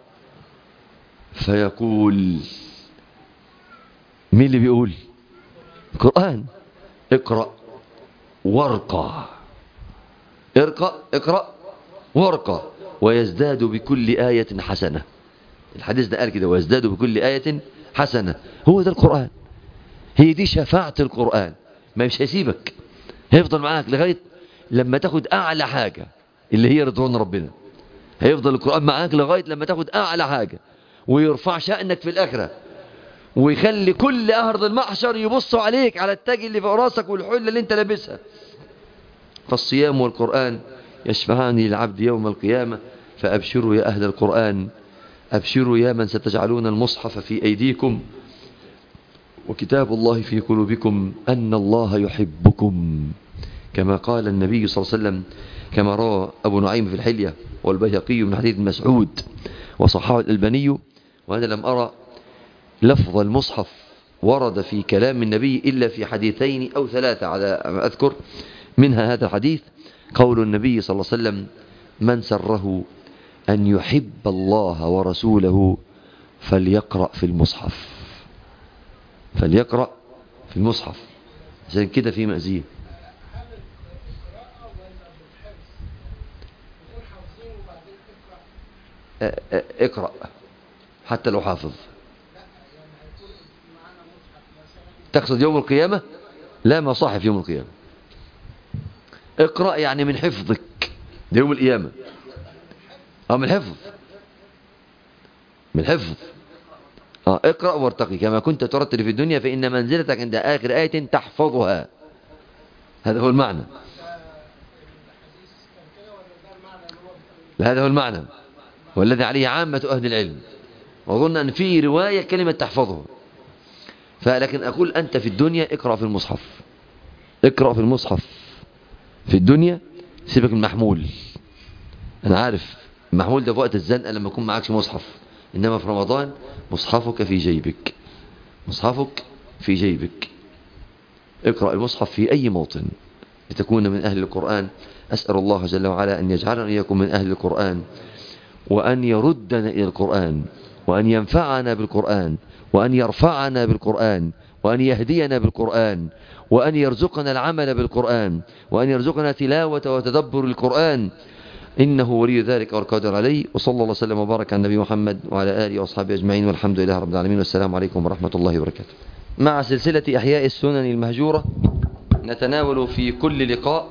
فيقول مين اللي بيقول القرآن اقرأ وارقى ارقى اقرأ وارقى ويزداد بكل آية حسنة الحديث ده قال كده ويزداد بكل آية حسنة هو ده القرآن هي دي شفاعة القرآن ما مش هيسيبك هيفضل معاك لغاية لما تاخد أعلى حاجة اللي هي رضوان ربنا هيفضل القرآن معاك لغاية لما تاخد أعلى حاجة ويرفع شأنك في الآخرة ويخلي كل أهرض المحشر يبصوا عليك على التاج اللي في راسك والحلة اللي انت لابسها فالصيام والقرآن يشفعان للعبد يوم القيامة فأبشروا يا أهل القرآن أبشروا يا من ستجعلون المصحف في أيديكم وكتاب الله في قلوبكم أن الله يحبكم كما قال النبي صلى الله عليه وسلم كما روى أبو نعيم في الحلية والبيهقي من حديث مسعود وصححه الألباني وأنا لم أرى لفظ المصحف ورد في كلام النبي إلا في حديثين أو ثلاثة على ما أذكر منها هذا الحديث قول النبي صلى الله عليه وسلم من سره أن يحب الله ورسوله فليقرأ في المصحف فليقرأ في المصحف عشان كده في مأزيه اقرأ حتى لو حافظ تقصد يوم القيامة لا ما صاحف يوم القيامة اقرأ يعني من حفظك يوم القيامة اه من حفظ من حفظ اه اقرأ وارتقي كما كنت ترتل في الدنيا فإن منزلتك عند آخر آية تحفظها هذا هو المعنى هذا هو المعنى والذي عليه عامة أهل العلم وأظن أن في رواية كلمة تحفظه فلكن أقول أنت في الدنيا اقرأ في المصحف اقرأ في المصحف في الدنيا سيبك من المحمول أنا عارف المحمول ده في وقت الزنقة لما يكون معكش مصحف إنما في رمضان مصحفك في جيبك مصحفك في جيبك اقرأ المصحف في أي موطن لتكون من أهل القرآن أسأل الله جل وعلا أن يجعلنا إياكم من أهل القرآن وأن يردنا إلى القرآن وأن ينفعنا بالقرآن وأن يرفعنا بالقرآن وأن يهدينا بالقرآن وأن يرزقنا العمل بالقرآن وأن يرزقنا تلاوة وتدبر القرآن إنه ولي ذلك والقادر عليه وصلى الله وسلم وبارك على النبي محمد وعلى آله وأصحابه أجمعين والحمد لله رب العالمين والسلام عليكم ورحمة الله وبركاته مع سلسلة إحياء السنن المهجورة نتناول في كل لقاء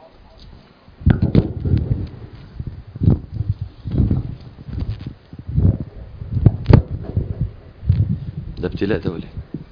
ده ابتلاء دولي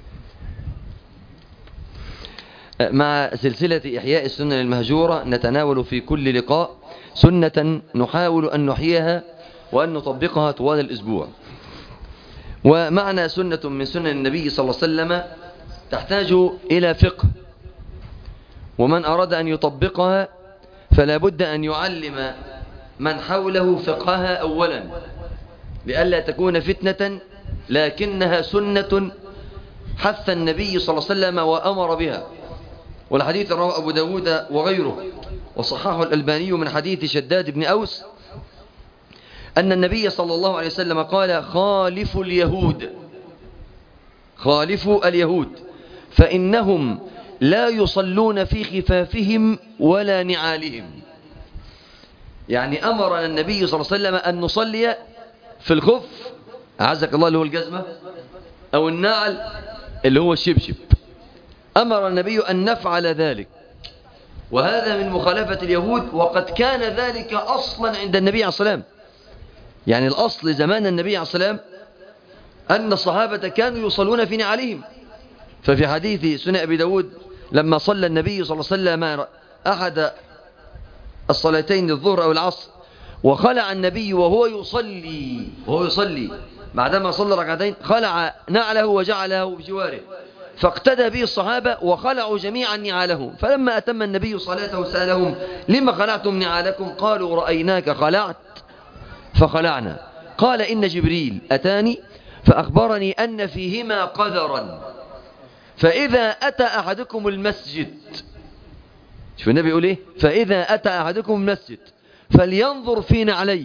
مع سلسلة إحياء السنن المهجورة نتناول في كل لقاء سنة نحاول أن نحييها وأن نطبقها طوال الأسبوع ومعنى سنة من سنن النبي صلى الله عليه وسلم تحتاج إلى فقه ومن أراد أن يطبقها فلا بد أن يعلم من حوله فقهها أولا لئلا تكون فتنة لكنها سنة حث النبي صلى الله عليه وسلم وأمر بها والحديث رواه أبو داود وغيره وصححه الألباني من حديث شداد بن أوس أن النبي صلى الله عليه وسلم قال خالفوا اليهود خالفوا اليهود فإنهم لا يصلون في خفافهم ولا نعالهم يعني أمرنا النبي صلى الله عليه وسلم أن نصلي في الخف أعزك الله اللي هو الجزمة أو النعل اللي هو الشبشب أمر النبي أن نفعل ذلك وهذا من مخالفة اليهود وقد كان ذلك أصلا عند النبي عليه الصلاة والسلام يعني الأصل زمان النبي عليه الصلاة والسلام أن الصحابة كانوا يصلون في نعالهم ففي حديث سنة أبي داود لما صلى النبي صلى الله عليه وسلم أحد الصلاتين الظهر أو العصر وخلع النبي وهو يصلي وهو يصلي بعدما صلى ركعتين خلع نعله وجعله بجواره فاقتدى به الصحابة وخلعوا جميعا نعالهم فلما أتم النبي صلاته سألهم لما خلعتم نعالكم قالوا رأيناك خلعت فخلعنا قال إن جبريل أتاني فأخبرني أن فيهما قذرا فإذا أتى أحدكم المسجد شوف النبي يقول إيه فإذا أتى أحدكم المسجد فلينظر فينا عليه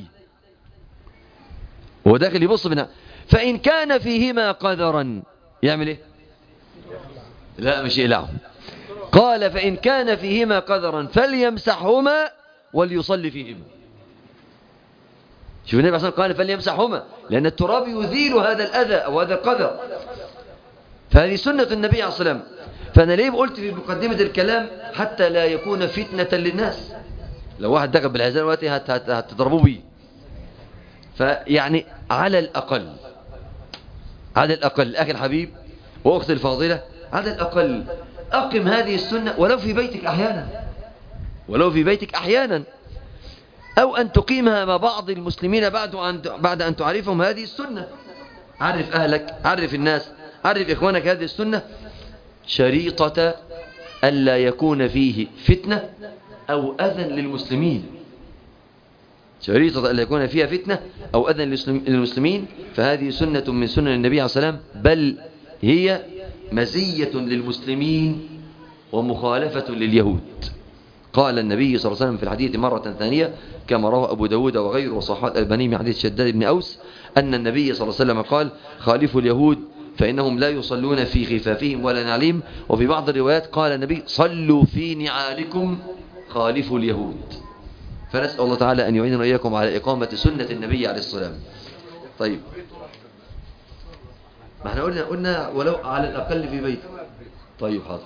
هو داخل يبص بنا فإن كان فيهما قذرا يعمل إيه لا مش يقلعهم قال فإن كان فيهما قذرا فليمسحهما وليصلي فيهما شوف النبي عليه قال فليمسحهما لأن التراب يزيل هذا الأذى أو هذا القذر فهذه سنة النبي عليه الصلاة والسلام فأنا ليه قلت في مقدمة الكلام حتى لا يكون فتنة للناس لو واحد دخل بالعزال دلوقتي هتضربوه بيه فيعني على الأقل على الأقل أخي الحبيب وأختي الفاضلة على الأقل أقم هذه السنة ولو في بيتك أحيانا ولو في بيتك أحيانا أو أن تقيمها مع بعض المسلمين بعد أن بعد أن تعرفهم هذه السنة عرف أهلك عرف الناس عرف إخوانك هذه السنة شريطة ألا يكون فيه فتنة أو أذى للمسلمين شريطة ألا يكون فيها فتنة أو أذى للمسلمين فهذه سنة من سنن النبي عليه الصلاة والسلام بل هي مزية للمسلمين ومخالفة لليهود قال النبي صلى الله عليه وسلم في الحديث مرة ثانية كما رواه أبو داود وغيره وصحات الألباني من حديث شداد بن أوس أن النبي صلى الله عليه وسلم قال خالفوا اليهود فإنهم لا يصلون في خفافهم ولا نعليم وفي بعض الروايات قال النبي صلوا في نعالكم خالفوا اليهود فنسأل الله تعالى أن يعيننا إياكم على إقامة سنة النبي عليه السلام طيب ما احنا قلنا قلنا ولو على الأقل في بيت طيب حاضر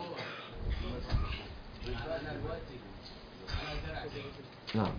نعم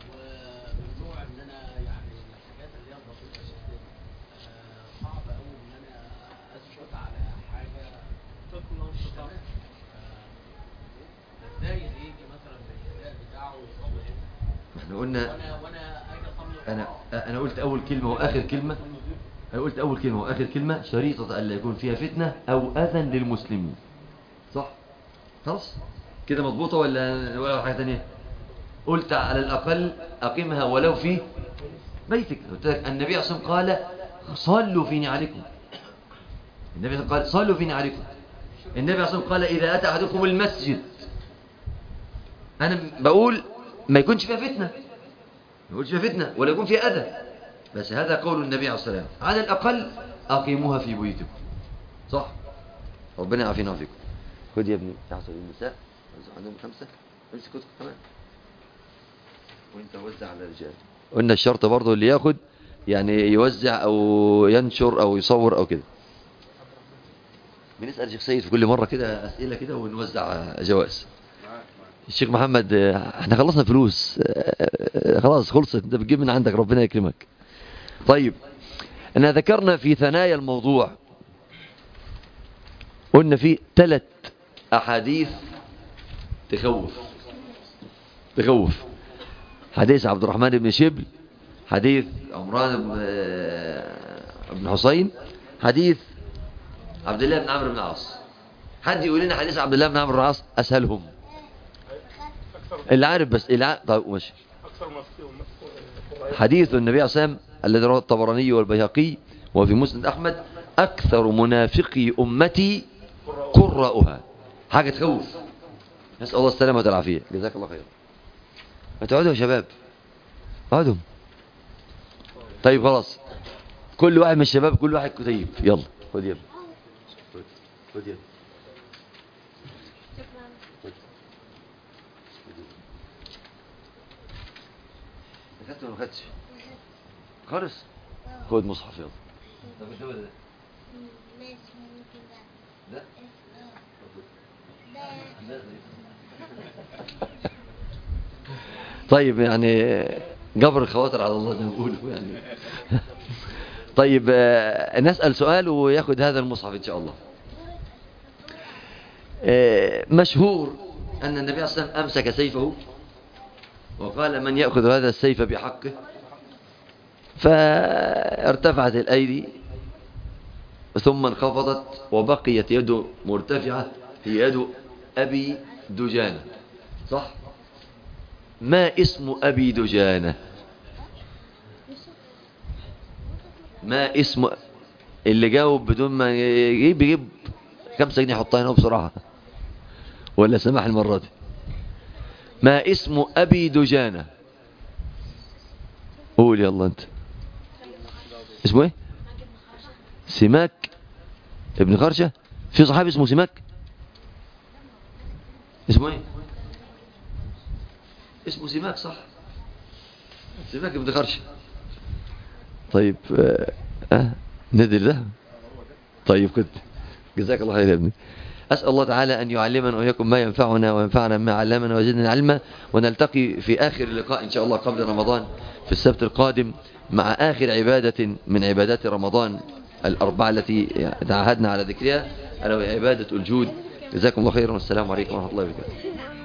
احنا قلنا انا انا قلت اول كلمه واخر كلمه انا قلت اول كلمه واخر كلمه شريطه الا يكون فيها فتنه او اذى للمسلمين صح خلاص كده مضبوطه ولا ولا حاجه ثانيه قلت على الاقل اقيمها ولو في بيتك قلت لك النبي عليه الصلاه قال صلوا في نعالكم النبي قال صلوا في نعالكم النبي عليه الصلاه قال اذا اتى احدكم المسجد انا بقول ما يكونش فيها فتنة ما يكونش فيها فتنة ولا يكون فيها أذى بس هذا قول النبي عليه الصلاة والسلام على الأقل أقيموها في بيوتكم صح ربنا يعافينا وفيكم خد يا ابني تحصل النساء عندهم خمسة امسك كتب كمان وانت وزع على الرجال قلنا الشرط برضه اللي ياخد يعني يوزع او ينشر او يصور او كده بنسأل شيخ سيد في كل مرة كده أسئلة كده ونوزع جوائز الشيخ محمد احنا خلصنا فلوس خلاص خلصت انت بتجيب من عندك ربنا يكرمك طيب انا ذكرنا في ثنايا الموضوع قلنا في ثلاث احاديث تخوف تخوف حديث عبد الرحمن بن شبل حديث عمران بن بن حسين حديث عبد الله بن عمرو بن العاص حد يقول لنا حديث عبد الله بن عمرو بن العاص اسهلهم اللي عارف بس اللي عارف طيب ماشي أكثر ما في حديث النبي عليه الصلاه والسلام الذي رواه الطبراني والبيهقي وفي مسند احمد اكثر منافقي امتي قراؤها حاجه تخوف نسال الله السلامه والعافيه جزاك الله خير ما تقعدوا يا شباب اقعدوا طيب خلاص كل واحد من الشباب كل واحد كتيب يلا خد يلا خد- خد يلا خدت ولا ما خدتش خالص خد مصحف يلا طب انت ولا ده ماشي ممكن ده ده ده طيب يعني جبر الخواطر على الله زي ما بيقولوا يعني طيب آه، نسأل سؤال وياخد هذا المصحف إن شاء الله آه، مشهور أن النبي صلى الله عليه وسلم أمسك سيفه وقال من يأخذ هذا السيف بحقه فارتفعت الأيدي ثم انخفضت وبقيت يده مرتفعة هي يد أبي دجانة صح؟ ما اسم أبي دجانة ما اسم اللي جاوب بدون ما يجيب يجيب خمسة جنيه حطها هنا بسرعة ولا سماح المرة دي ما اسم أبي دجانة قول يلا أنت اسمه ايه سماك ابن خرشة في صحابي اسمه سماك اسمه ايه اسمه سماك صح سماك ابن خرشة طيب آه آه ندر ده طيب كنت جزاك الله خير يا ابني أسأل الله تعالى أن يعلمنا وإياكم ما ينفعنا وينفعنا ما علمنا وزدنا علما ونلتقي في آخر اللقاء إن شاء الله قبل رمضان في السبت القادم مع آخر عبادة من عبادات رمضان الأربعة التي تعهدنا على ذكرها ألا وهي عبادة الجود جزاكم الله خيرا والسلام عليكم ورحمة الله وبركاته